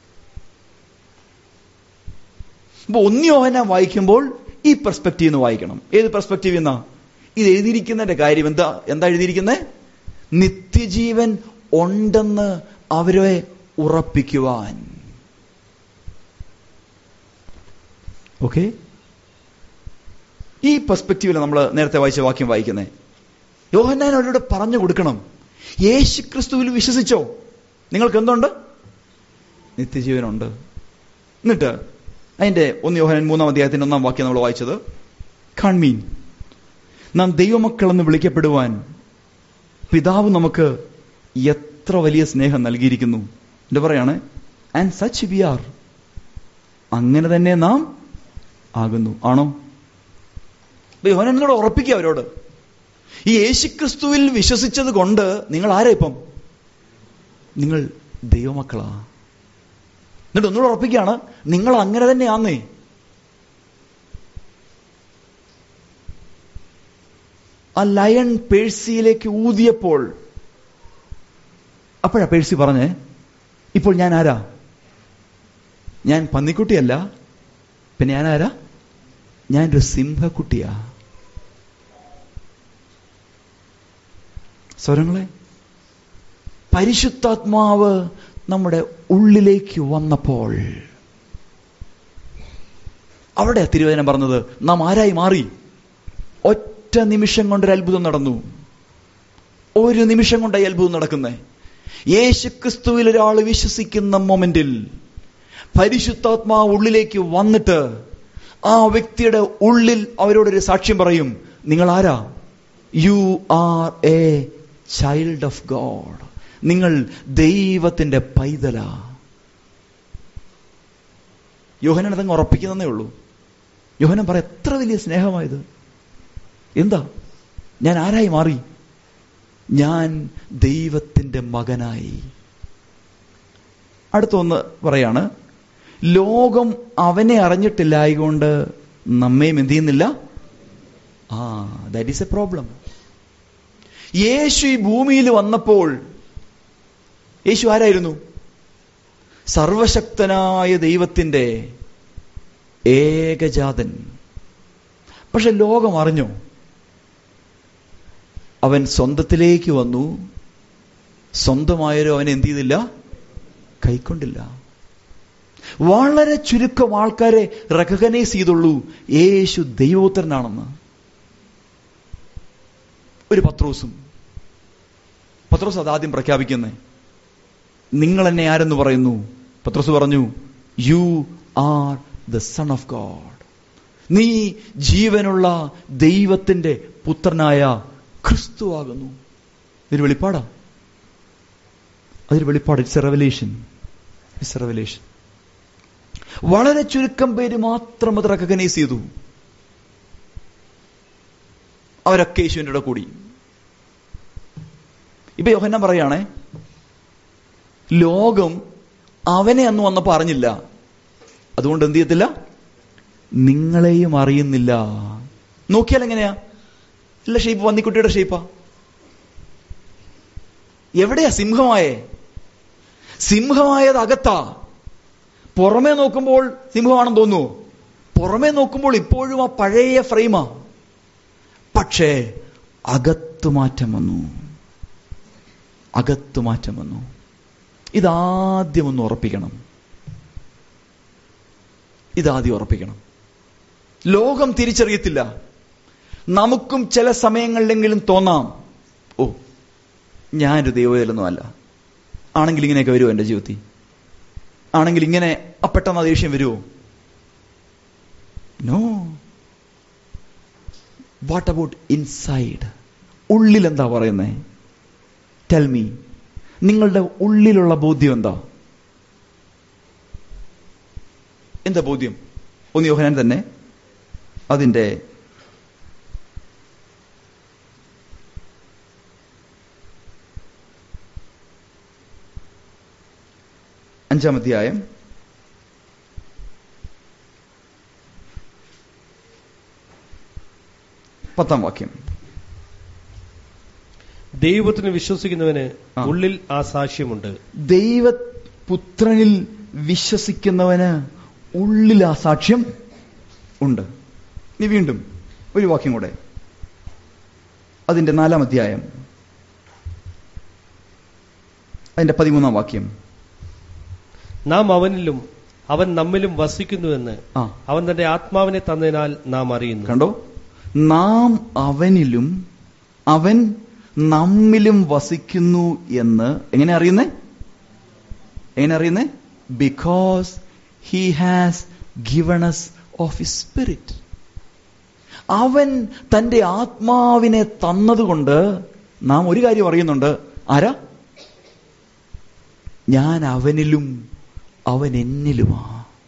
അപ്പൊ ഒന്നിയോഹന വായിക്കുമ്പോൾ ഈ പെർസ്പെക്റ്റീവ് നിന്ന് വായിക്കണം ഏത് പെർസ്പെക്റ്റീവ് എന്നാ ഇത് എഴുതിയിരിക്കുന്നതിന്റെ കാര്യം എന്താ എന്താ എഴുതിയിരിക്കുന്നത് നിത്യജീവൻ ഉണ്ടെന്ന് അവരെ ഉറപ്പിക്കുവാൻ ഓക്കെ ഈ പെർസ്പെക്റ്റീവിൽ നമ്മൾ നേരത്തെ വായിച്ച വാക്യം വായിക്കുന്നത് യോഹന്നാൻ അവരോട് പറഞ്ഞു കൊടുക്കണം യേശു ക്രിസ്തുവിൽ വിശ്വസിച്ചോ നിങ്ങൾക്ക് എന്തുണ്ട് നിത്യജീവനുണ്ട് എന്നിട്ട് അതിന്റെ ഒന്ന് യോഹനൻ മൂന്നാം അധ്യായത്തിന്റെ ഒന്നാം വാക്യം നമ്മൾ വായിച്ചത് കാൺമീൻ നാം ദൈവമക്കളെന്ന് വിളിക്കപ്പെടുവാൻ പിതാവ് നമുക്ക് എത്ര വലിയ സ്നേഹം നൽകിയിരിക്കുന്നു എന്താ പറയാണ് ആൻഡ് സച്ച് വി ആർ അങ്ങനെ തന്നെ നാം ആകുന്നു ആണോ യോഹനൻ എന്നോട് ഉറപ്പിക്കുക അവരോട് ഈ യേശുക്രിസ്തുവിൽ വിശ്വസിച്ചത് കൊണ്ട് നിങ്ങൾ ആരാ ഇപ്പം നിങ്ങൾ ദൈവമക്കളാ എന്നിട്ട് ഒന്നുകൂടെ ഉറപ്പിക്കുകയാണ് നിങ്ങൾ അങ്ങനെ തന്നെയാന്നേ ആ ലയൺ പേഴ്സിയിലേക്ക് ഊതിയപ്പോൾ അപ്പോഴാ പേഴ്സി പറഞ്ഞേ ഇപ്പോൾ ഞാൻ ആരാ ഞാൻ പന്നിക്കുട്ടിയല്ല പിന്നെ ഞാൻ ആരാ ഞാനൊരു സിംഹക്കുട്ടിയാ സ്വരങ്ങളെ പരിശുദ്ധാത്മാവ് നമ്മുടെ ഉള്ളിലേക്ക് വന്നപ്പോൾ അവിടെ തിരുവചനം പറഞ്ഞത് നാം ആരായി മാറി ഒറ്റ നിമിഷം കൊണ്ടൊരു അത്ഭുതം നടന്നു ഒരു നിമിഷം കൊണ്ട് ഈ അത്ഭുതം നടക്കുന്നേ യേശു ക്രിസ്തുവിൽ ഒരാൾ വിശ്വസിക്കുന്ന മൊമെന്റിൽ പരിശുദ്ധാത്മാവ് ഉള്ളിലേക്ക് വന്നിട്ട് ആ വ്യക്തിയുടെ ഉള്ളിൽ അവരോടൊരു സാക്ഷ്യം പറയും നിങ്ങൾ ആരാ you are a child of God നിങ്ങൾ ദൈവത്തിന്റെ പൈതല യോഹനൻ അതങ്ങ് ഉറപ്പിക്കുന്നതേ ഉള്ളൂ യോഹനൻ പറ എത്ര വലിയ സ്നേഹമായത് എന്താ ഞാൻ ആരായി മാറി ഞാൻ ദൈവത്തിന്റെ മകനായി അടുത്ത ഒന്ന് പറയാണ് ലോകം അവനെ അറിഞ്ഞിട്ടില്ലായകൊണ്ട് നമ്മയും എന്ത് ചെയ്യുന്നില്ല ആ ദാറ്റ് ഈസ് എ പ്രോബ്ലം യേശു ഈ ഭൂമിയിൽ വന്നപ്പോൾ യേശു ആരായിരുന്നു സർവശക്തനായ ദൈവത്തിന്റെ ഏകജാതൻ പക്ഷെ ലോകം അറിഞ്ഞോ അവൻ സ്വന്തത്തിലേക്ക് വന്നു സ്വന്തമായൊരു അവൻ എന്ത് ചെയ്തില്ല കൈക്കൊണ്ടില്ല വളരെ ചുരുക്കം ആൾക്കാരെ റെക്കഗ്നൈസ് ചെയ്തുള്ളൂ യേശു ദൈവോത്തരനാണെന്ന് ഒരു പത്രോസും പത്രോസ് അത് ആദ്യം പ്രഖ്യാപിക്കുന്നേ നിങ്ങൾ എന്നെ ആരെന്ന് പറയുന്നു പത്രോസ് പറഞ്ഞു you are the son of God നീ ജീവനുള്ള ദൈവത്തിന്റെ പുത്രനായ ക്രിസ്തുവാകുന്നു ഇതൊരു വെളിപ്പാടാ അതൊരു വെളിപ്പാട് it's a revelation it's a revelation വളരെ ചുരുക്കം പേര് മാത്രം അത് റെക്കഗ്നൈസ് ചെയ്തു അവരൊക്കെ യേശുവിൻ്റെ കൂടെ കൂടി ഇപ്പൊ യോഹന്നാൻ പറയുകയാണേ ലോകം അവനെ അന്ന് വന്നപ്പോ അറിഞ്ഞില്ല അതുകൊണ്ട് എന്ത് ചെയ്യത്തില്ല നിങ്ങളെയും അറിയുന്നില്ല നോക്കിയാൽ എങ്ങനെയാ ഇല്ല ഷേപ്പ് വന്നിക്കുട്ടിയുടെ ഷേപ്പാ എവിടെയാ സിംഹമായേ സിംഹമായത് അകത്താ പുറമേ നോക്കുമ്പോൾ സിംഹമാണെന്ന് തോന്നുന്നു പുറമേ നോക്കുമ്പോൾ ഇപ്പോഴും ആ പഴയ ഫ്രെയിമാ പക്ഷേ അകത്തു മാറ്റം വന്നു അകത്തു മാറ്റം വന്നു ഇതാദ്യം ഒന്ന് ഉറപ്പിക്കണം ഇതാദ്യം ഉറപ്പിക്കണം ലോകം തിരിച്ചറിയത്തില്ല നമുക്കും ചില സമയങ്ങളിലെങ്കിലും തോന്നാം ഓ ഞാനൊരു ദൈവത്തിലൊന്നും അല്ല ആണെങ്കിൽ ഇങ്ങനെയൊക്കെ വരുമോ എൻ്റെ ജീവിതത്തിൽ ആണെങ്കിൽ ഇങ്ങനെ ആ പെട്ടെന്ന് ആ ദേഷ്യം വരുമോ നോ വാട്ട് അബൌട്ട് ഇൻസൈഡ് ഉള്ളിൽ എന്താ പറയുന്നേ ടെൽ മീ നിങ്ങളുടെ ഉള്ളിലുള്ള ബോധ്യം എന്താ എന്താ ബോധ്യം ഒന്ന് യോഹനാൻ തന്നെ അതിന്റെ അഞ്ചാം അധ്യായം പത്താം വാക്യം ദൈവത്തിന് വിശ്വസിക്കുന്നവന് ആ. ഉള്ളിൽ ആ സാക്ഷ്യമുണ്ട് ദൈവപുത്രനിൽ വിശ്വസിക്കുന്നവന് ഉള്ളിൽ ആ സാക്ഷ്യം ഉണ്ട് ഇനി വീണ്ടും ഒരു വാക്യം കൂടെ അതിന്റെ നാലാം അധ്യായം അതിന്റെ പതിമൂന്നാം വാക്യം നാം അവനിലും അവൻ നമ്മിലും വസിക്കുന്നുവെന്ന് ആ അവൻ തന്റെ ആത്മാവിനെ തന്നതിനാൽ നാം അറിയുന്നു കണ്ടോ നാം അവനിലും അവൻ നമ്മിലും വസിക്കുന്നു എന്ന് എങ്ങനെ അറിയുന്നേ എങ്ങനെ അറിയുന്നേ because he has given us of his spirit അവൻ തന്റെ ആത്മാവിനെ തന്നതുകൊണ്ട് നാം ഒരു കാര്യം അറിയുന്നുണ്ട് ആരാ ഞാൻ അവനിലും അവൻ എന്നിലുമാ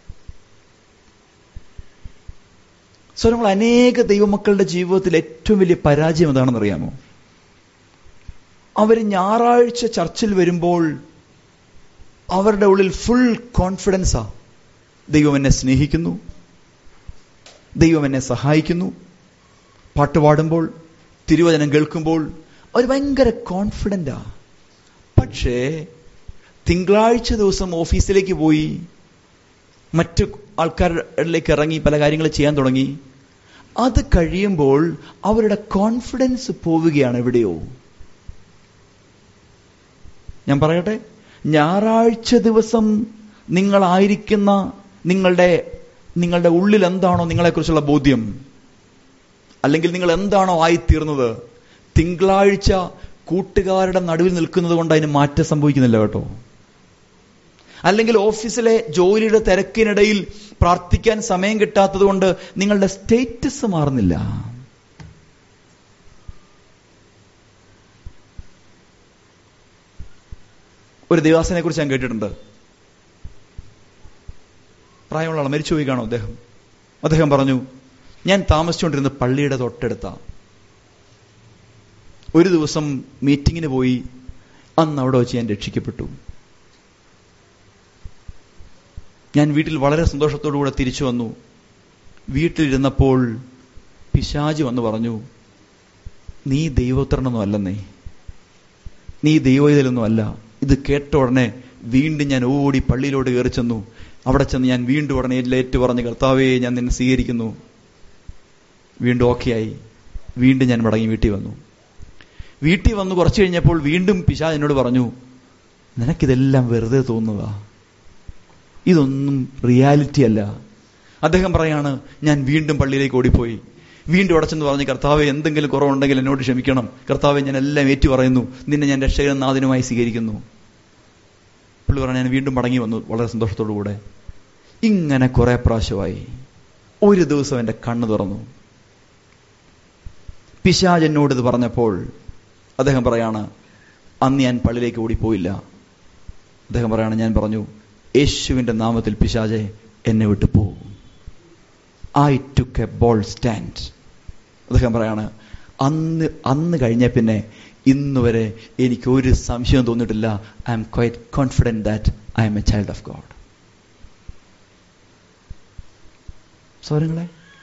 സോ നമ്മൾ അനേക ദൈവമക്കളുടെ ജീവിതത്തിൽ ഏറ്റവും വലിയ പരാജയം എന്താണെന്ന് അറിയാമോ അവർ ഞായറാഴ്ച ചർച്ചിൽ വരുമ്പോൾ അവരുടെ ഉള്ളിൽ ഫുൾ കോൺഫിഡൻസാ ദൈവം എന്നെ സ്നേഹിക്കുന്നു ദൈവം എന്നെ സഹായിക്കുന്നു പാട്ട് പാടുമ്പോൾ തിരുവചനം കേൾക്കുമ്പോൾ അവർ ഭയങ്കര കോൺഫിഡന്റാ പക്ഷേ തിങ്കളാഴ്ച ദിവസം ഓഫീസിലേക്ക് പോയി മറ്റു ആൾക്കാരിലേക്ക് ഇറങ്ങി പല കാര്യങ്ങൾ ചെയ്യാൻ തുടങ്ങി അത് കഴിയുമ്പോൾ അവരുടെ കോൺഫിഡൻസ് പോവുകയാണ് എവിടെയോ ഞാൻ പറയട്ടെ ഞായറാഴ്ച ദിവസം നിങ്ങളായിരിക്കുന്ന നിങ്ങളുടെ നിങ്ങളുടെ ഉള്ളിൽ എന്താണോ നിങ്ങളെക്കുറിച്ചുള്ള ബോധ്യം അല്ലെങ്കിൽ നിങ്ങൾ എന്താണോ ആയിത്തീർന്നത് തിങ്കളാഴ്ച കൂട്ടുകാരുടെ നടുവിൽ നിൽക്കുന്നത് കൊണ്ട് അതിന് മാറ്റം സംഭവിക്കുന്നില്ല കേട്ടോ അല്ലെങ്കിൽ ഓഫീസിലെ ജോലിയുടെ തിരക്കിനിടയിൽ പ്രാർത്ഥിക്കാൻ സമയം കിട്ടാത്തത് കൊണ്ട് നിങ്ങളുടെ സ്റ്റേറ്റസ് മാറുന്നില്ല ഒരു ദേവാസനെ കുറിച്ച് ഞാൻ കേട്ടിട്ടുണ്ട് പ്രായമുള്ള ആൾ മരിച്ചുപോയി കാണും അദ്ദേഹം അദ്ദേഹം പറഞ്ഞു ഞാൻ താമസിച്ചുകൊണ്ടിരുന്ന പള്ളിയുടെ തൊട്ടടുത്ത ഒരു ദിവസം മീറ്റിങ്ങിന് പോയി അന്ന് അവിടെ വെച്ച് ഞാൻ രക്ഷിക്കപ്പെട്ടു ഞാൻ വീട്ടിൽ വളരെ സന്തോഷത്തോടു കൂടെ തിരിച്ചു വന്നു വീട്ടിലിരുന്നപ്പോൾ പിശാജ് വന്ന് പറഞ്ഞു നീ ദൈവോത്തരണമൊന്നും അല്ലെന്നേ നീ ദൈവത്തിലൊന്നും അല്ല ഇത് കേട്ട ഉടനെ വീണ്ടും ഞാൻ ഓടി പള്ളിയിലോട്ട് കയറി ചെന്നു അവിടെ ചെന്ന് ഞാൻ വീണ്ടും ഉടനെ ഏറ്റു പറഞ്ഞ് കർത്താവേ ഞാൻ നിന്നെ സ്വീകരിക്കുന്നു വീണ്ടും ഓക്കെ ആയി വീണ്ടും ഞാൻ മടങ്ങി വീട്ടിൽ വന്നു വീട്ടിൽ വന്ന് കുറച്ച് കഴിഞ്ഞപ്പോൾ വീണ്ടും പിശാജ് എന്നോട് പറഞ്ഞു നിനക്കിതെല്ലാം വെറുതെ തോന്നുക ഇതൊന്നും റിയാലിറ്റി അല്ല അദ്ദേഹം പറയാണ് ഞാൻ വീണ്ടും പള്ളിയിലേക്ക് ഓടിപ്പോയി വീണ്ടും അടച്ചെന്ന് പറഞ്ഞ് കർത്താവ് എന്തെങ്കിലും കുറവുണ്ടെങ്കിൽ എന്നോട് ക്ഷമിക്കണം കർത്താവ് ഞാൻ എല്ലാം ഏറ്റു പറയുന്നു നിന്നെ ഞാൻ രക്ഷകൻ നാഥനുമായി സ്വീകരിക്കുന്നു പുള്ളി പറഞ്ഞ ഞാൻ വീണ്ടും മടങ്ങി വന്നു വളരെ സന്തോഷത്തോടു കൂടെ ഇങ്ങനെ കുറെ പ്രാവശ്യമായി ഒരു ദിവസം എന്റെ കണ്ണ് തുറന്നു പിശാജ് എന്നോട് ഇത് പറഞ്ഞപ്പോൾ അദ്ദേഹം പറയാണ് അന്ന് ഞാൻ പള്ളിയിലേക്ക് ഓടിപ്പോയില്ല അദ്ദേഹം പറയാണ് ഞാൻ പറഞ്ഞു യേശുവിന്റെ നാമത്തിൽ പിശാജെ എന്നെ വിട്ടു പോകും I took a bold stand അദ്ദേഹം പറയാണ് അന്ന് അന്ന് കഴിഞ്ഞ പിന്നെ ഇന്ന് വരെ എനിക്ക് ഒരു സംശയം തോന്നിയിട്ടില്ല I'm quite confident that I'm a child of God സൗരങ്ങളെ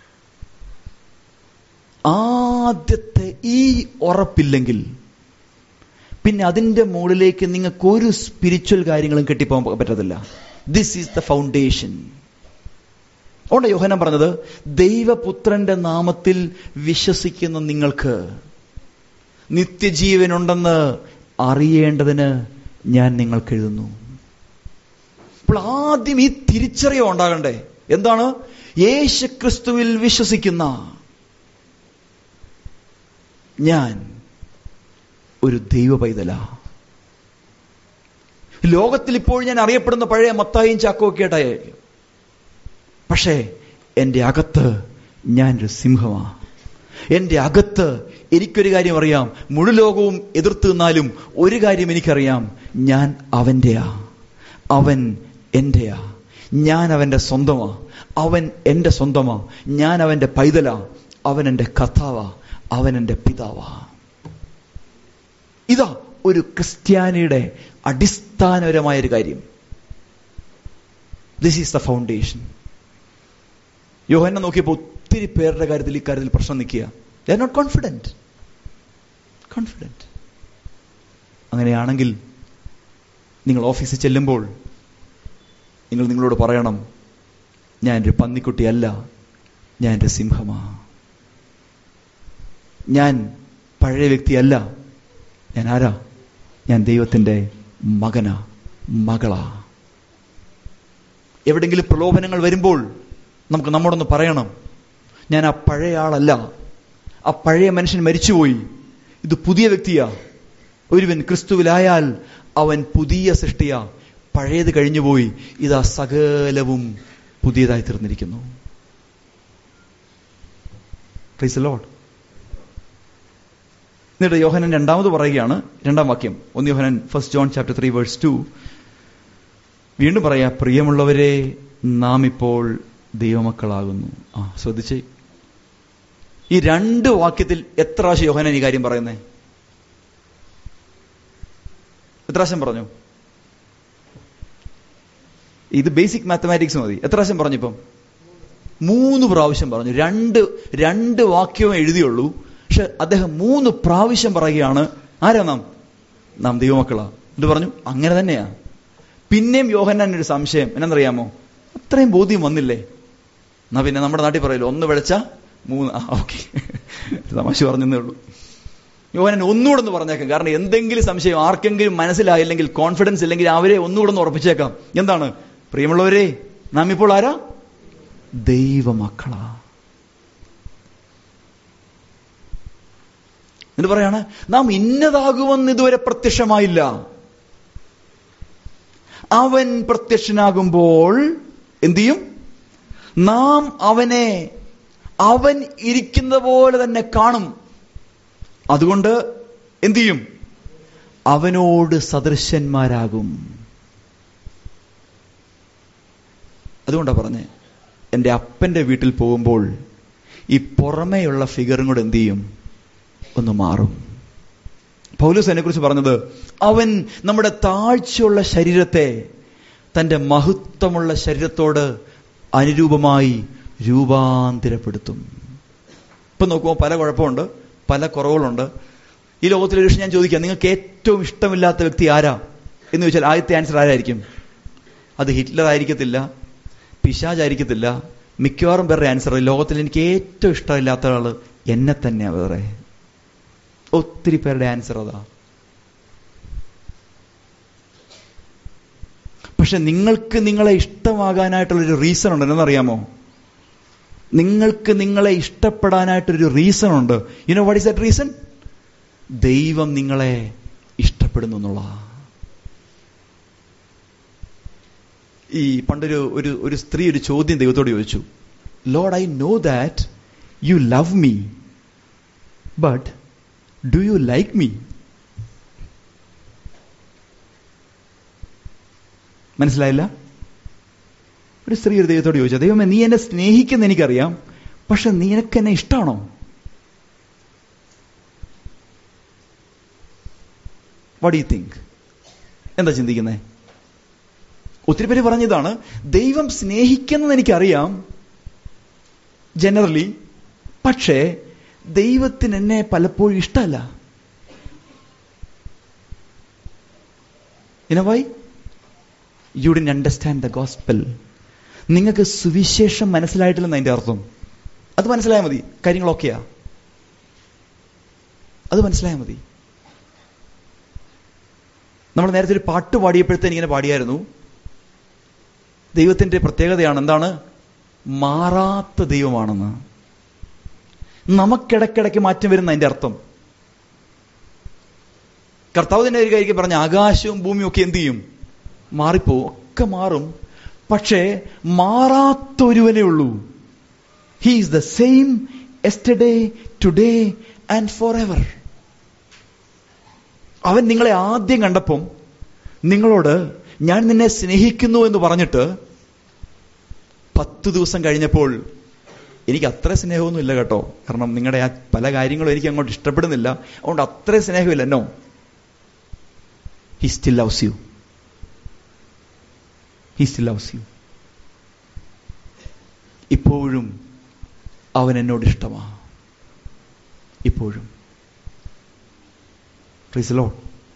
ആദ്യത്തെ ഈ ഉറപ്പില്ലെങ്കിൽ പിന്നെ അതിന്റെ മുകളിലേക്ക് നിങ്ങൾക്ക് ഒരു സ്പിരിച്വൽ കാര്യങ്ങളും കെട്ടിപ്പോകാൻ പറ്റത്തില്ല ദിസ് ഈസ് ദ ഫൗണ്ടേഷൻ അതുകൊണ്ട് യോഹനം പറഞ്ഞത് ദൈവപുത്രന്റെ നാമത്തിൽ വിശ്വസിക്കുന്ന നിങ്ങൾക്ക് നിത്യജീവനുണ്ടെന്ന് അറിയേണ്ടതിന് ഞാൻ നിങ്ങൾക്ക് എഴുതുന്നു അപ്പോൾ ആദ്യം ഈ തിരിച്ചറിവ് ഉണ്ടാകണ്ടേ എന്താണ് യേശുക്രിസ്തുവിൽ വിശ്വസിക്കുന്ന ഞാൻ ഒരു ദൈവ പൈതല ലോകത്തിൽ ഇപ്പോൾ ഞാൻ അറിയപ്പെടുന്ന പഴയ മത്തായും ചാക്കോ ഒക്കെ ആയിട്ടായിരിക്കും പക്ഷേ എൻ്റെ അകത്ത് ഞാനൊരു സിംഹമാ എൻ്റെ അകത്ത് എനിക്കൊരു കാര്യം അറിയാം മുഴു ലോകവും എതിർത്ത് നിന്നാലും ഒരു കാര്യം എനിക്കറിയാം ഞാൻ അവൻ്റെയാ അവൻ എന്റെയാ ഞാൻ അവന്റെ സ്വന്തമാ അവൻ എന്റെ സ്വന്തമാ ഞാൻ അവന്റെ പൈതലാ അവൻ എന്റെ കഥാവാ അവൻ എന്റെ പിതാവാ ഇതാ ഒരു ക്രിസ്ത്യാനിയുടെ അടിസ്ഥാനപരമായ ഒരു കാര്യം ദിസ് ഈസ് ദ ഫൗണ്ടേഷൻ യോഹന്നെ നോക്കിയപ്പോൾ ഒത്തിരി പേരുടെ കാര്യത്തിൽ ഇക്കാര്യത്തിൽ പ്രശ്നം നിൽക്കുക they are not confident confident അങ്ങനെയാണെങ്കിൽ നിങ്ങൾ ഓഫീസിൽ ചെല്ലുമ്പോൾ നിങ്ങൾ നിങ്ങളോട് പറയണം ഞാൻ ഒരു പന്നിക്കുട്ടിയല്ല ഞാൻ ഒരു സിംഹമാ ഞാൻ പഴയ വ്യക്തിയല്ല ഞാൻ ആരാ ഞാൻ ദൈവത്തിന്റെ മകനാ മകളാ എവിടെങ്കിലും പ്രലോഭനങ്ങൾ വരുമ്പോൾ നമുക്ക് നമ്മോടൊന്ന് പറയണം ഞാൻ ആ പഴയ ആളല്ല ആ പഴയ മനുഷ്യൻ മരിച്ചുപോയി ഇത് പുതിയ വ്യക്തിയാ ഒരുവൻ ക്രിസ്തുവിലായാൽ അവൻ പുതിയ സൃഷ്ടിയാ പഴയത് കഴിഞ്ഞുപോയി ഇതാ സകലവും പുതിയതായി തീർന്നിരിക്കുന്നു ലോഡ് എന്നിട്ട് യോഹനൻ രണ്ടാമത് പറയുകയാണ് രണ്ടാം വാക്യം ഒന്ന് യോഹനൻ first John chapter three verse two വീണ്ടും പറയാ പ്രിയമുള്ളവരെ നാം ഇപ്പോൾ ദൈവമക്കളാകുന്നു ആ ശ്രദ്ധിച്ചേ ഈ രണ്ട് വാക്യത്തിൽ എത്ര പ്രാവശ്യം യോഹനൻ ഈ കാര്യം പറയുന്നേ എത്ര പ്രാവശ്യം പറഞ്ഞു ഇത് ബേസിക് മാത്തമാറ്റിക്സ് മതി എത്ര പ്രാവശ്യം പറഞ്ഞു ഇപ്പം മൂന്ന് പ്രാവശ്യം പറഞ്ഞു രണ്ട് രണ്ട് വാക്യവും എഴുതിയുള്ളൂ പക്ഷെ അദ്ദേഹം മൂന്ന് പ്രാവശ്യം പറയുകയാണ് ആരാ നാം നാം ദൈവമക്കളാ ഇത് പറഞ്ഞു അങ്ങനെ തന്നെയാ പിന്നെയും യോഹന്നാൻ ഒരു സംശയം എന്നറിയാമോ അത്രയും ബോധ്യം വന്നില്ലേ എന്നാ പിന്നെ നമ്മുടെ നാട്ടിൽ പറയല്ലോ ഒന്ന് വിളിച്ച മൂന്ന് ആ ഓക്കെ തമാശ പറഞ്ഞതേ ഉള്ളൂ യോഹനൻ ഒന്നുകൂടെ ഒന്ന് പറഞ്ഞേക്കാം കാരണം എന്തെങ്കിലും സംശയം ആർക്കെങ്കിലും മനസ്സിലായില്ലെങ്കിൽ കോൺഫിഡൻസ് ഇല്ലെങ്കിൽ അവരെ ഒന്നുകൂടെ ഒന്ന് ഉറപ്പിച്ചേക്കാം എന്താണ് പ്രിയമുള്ളവരെ നാം ഇപ്പോൾ ആരാ ദൈവമക്കളാ എന്നിട്ട് പറയാണ് നാം ഇന്നതാകുമെന്ന് ഇതുവരെ പ്രത്യക്ഷമായില്ല അവൻ പ്രത്യക്ഷനാകുമ്പോൾ എന്തു ചെയ്യും നാം അവനെ അവൻ ഇരിക്കുന്ന പോലെ തന്നെ കാണും അതുകൊണ്ട് എന്തു ചെയ്യും അവനോട് സദൃശന്മാരാകും അതുകൊണ്ടാ പറഞ്ഞേ എൻ്റെ അപ്പന്റെ വീട്ടിൽ പോകുമ്പോൾ ഈ പുറമേയുള്ള ഫിഗറും കൂടെ എന്തു ചെയ്യും ഒന്ന് മാറും പൗലൂസ് എന്നെ കുറിച്ച് പറഞ്ഞത് അവൻ നമ്മുടെ താഴ്ചയുള്ള ശരീരത്തെ തന്റെ മഹത്വമുള്ള ശരീരത്തോട് അനുരൂപമായി രൂപാന്തരപ്പെടുത്തും ഇപ്പൊ നോക്കുമ്പോൾ പല കുഴപ്പമുണ്ട് പല കുറവുകളുണ്ട് ഈ ലോകത്തിലെ ഒരു വിഷയം ഞാൻ ചോദിക്കാം നിങ്ങൾക്ക് ഏറ്റവും ഇഷ്ടമില്ലാത്ത വ്യക്തി ആരാ എന്ന് ചോദിച്ചാൽ ആദ്യത്തെ ആൻസർ ആരായിരിക്കും അത് ഹിറ്റ്ലർ ആയിരിക്കത്തില്ല പിശാജ് ആയിരിക്കത്തില്ല മിക്കവാറും പേരുടെ ആൻസർ ലോകത്തിൽ എനിക്ക് ഏറ്റവും ഇഷ്ടമില്ലാത്ത ആള് എന്നെ തന്നെയാ വേറെ ഒത്തിരി പേരുടെ ആൻസർ അതാ പക്ഷെ നിങ്ങൾക്ക് നിങ്ങളെ ഇഷ്ടമാകാനായിട്ടുള്ളൊരു റീസൺ ഉണ്ട് എന്നറിയാമോ നിങ്ങൾക്ക് നിങ്ങളെ ഇഷ്ടപ്പെടാനായിട്ടൊരു റീസൺ ഉണ്ട് you know what is that reason ദൈവം നിങ്ങളെ ഇഷ്ടപ്പെടുന്നു എന്നുള്ള ഈ പണ്ടൊരു ഒരു ഒരു സ്ത്രീ ഒരു ചോദ്യം ദൈവത്തോട് ചോദിച്ചു lord I know that you love me but do you like me മനസ്സിലായില്ല ഒരു സ്ത്രീ ഒരു ദൈവത്തോട് ചോദിച്ചു ദൈവമേ നീ എന്നെ സ്നേഹിക്കുന്ന എനിക്കറിയാം പക്ഷെ നിനക്ക് എന്നെ ഇഷ്ടമാണോ വാട്ട് യു തിങ്ക് എന്താ ചിന്തിക്കുന്നേ ഒത്തിരി പേര് പറഞ്ഞതാണ് ദൈവം സ്നേഹിക്കുന്നത് എനിക്കറിയാം ജനറലി പക്ഷേ ദൈവത്തിന് എന്നെ പലപ്പോഴും ഇഷ്ടമല്ല ഇനവായി you didn't understand the gospel നിങ്ങൾക്ക് സുവിശേഷം മനസ്സിലായിട്ടില്ലെന്ന് അതിന്റെ അർത്ഥം അത് മനസ്സിലായാൽ മതി കാര്യങ്ങളൊക്കെയാ അത് മനസ്സിലായാൽ മതി നമ്മൾ നേരത്തെ ഒരു പാട്ട് പാടിയപ്പോഴത്തേന് ഇങ്ങനെ പാടിയായിരുന്നു ദൈവത്തിന്റെ പ്രത്യേകതയാണ് എന്താണ് മാറാത്ത ദൈവമാണെന്ന് നമുക്കിടക്കിടയ്ക്ക് മാറ്റം വരുന്ന അതിന്റെ അർത്ഥം കർത്താവ് തന്നെ ഒരു കാര്യം പറഞ്ഞ ആകാശവും ഭൂമിയും ഒക്കെ എന്ത് ചെയ്യും മാറിപ്പോവും ഒക്കെ മാറും പക്ഷേ മാറാത്ത ഒരുവനേ ഉള്ളൂ he is the same yesterday today and forever അവൻ നിങ്ങളെ ആദ്യം കണ്ടപ്പം നിങ്ങളോട് ഞാൻ നിന്നെ സ്നേഹിക്കുന്നു എന്ന് പറഞ്ഞിട്ട് പത്ത് ദിവസം കഴിഞ്ഞപ്പോൾ എനിക്ക് അത്ര സ്നേഹമൊന്നും ഇല്ല കേട്ടോ കാരണം നിങ്ങളുടെ ആ പല കാര്യങ്ങളും എനിക്ക് അങ്ങോട്ട് ഇഷ്ടപ്പെടുന്നില്ല അതുകൊണ്ട് അത്ര സ്നേഹമില്ല എന്നോ he still loves you he still loves you ഇപ്പോഴും അവൻ എന്നോട് ഇഷ്ടമാ ഇപ്പോഴും പ്രീസ്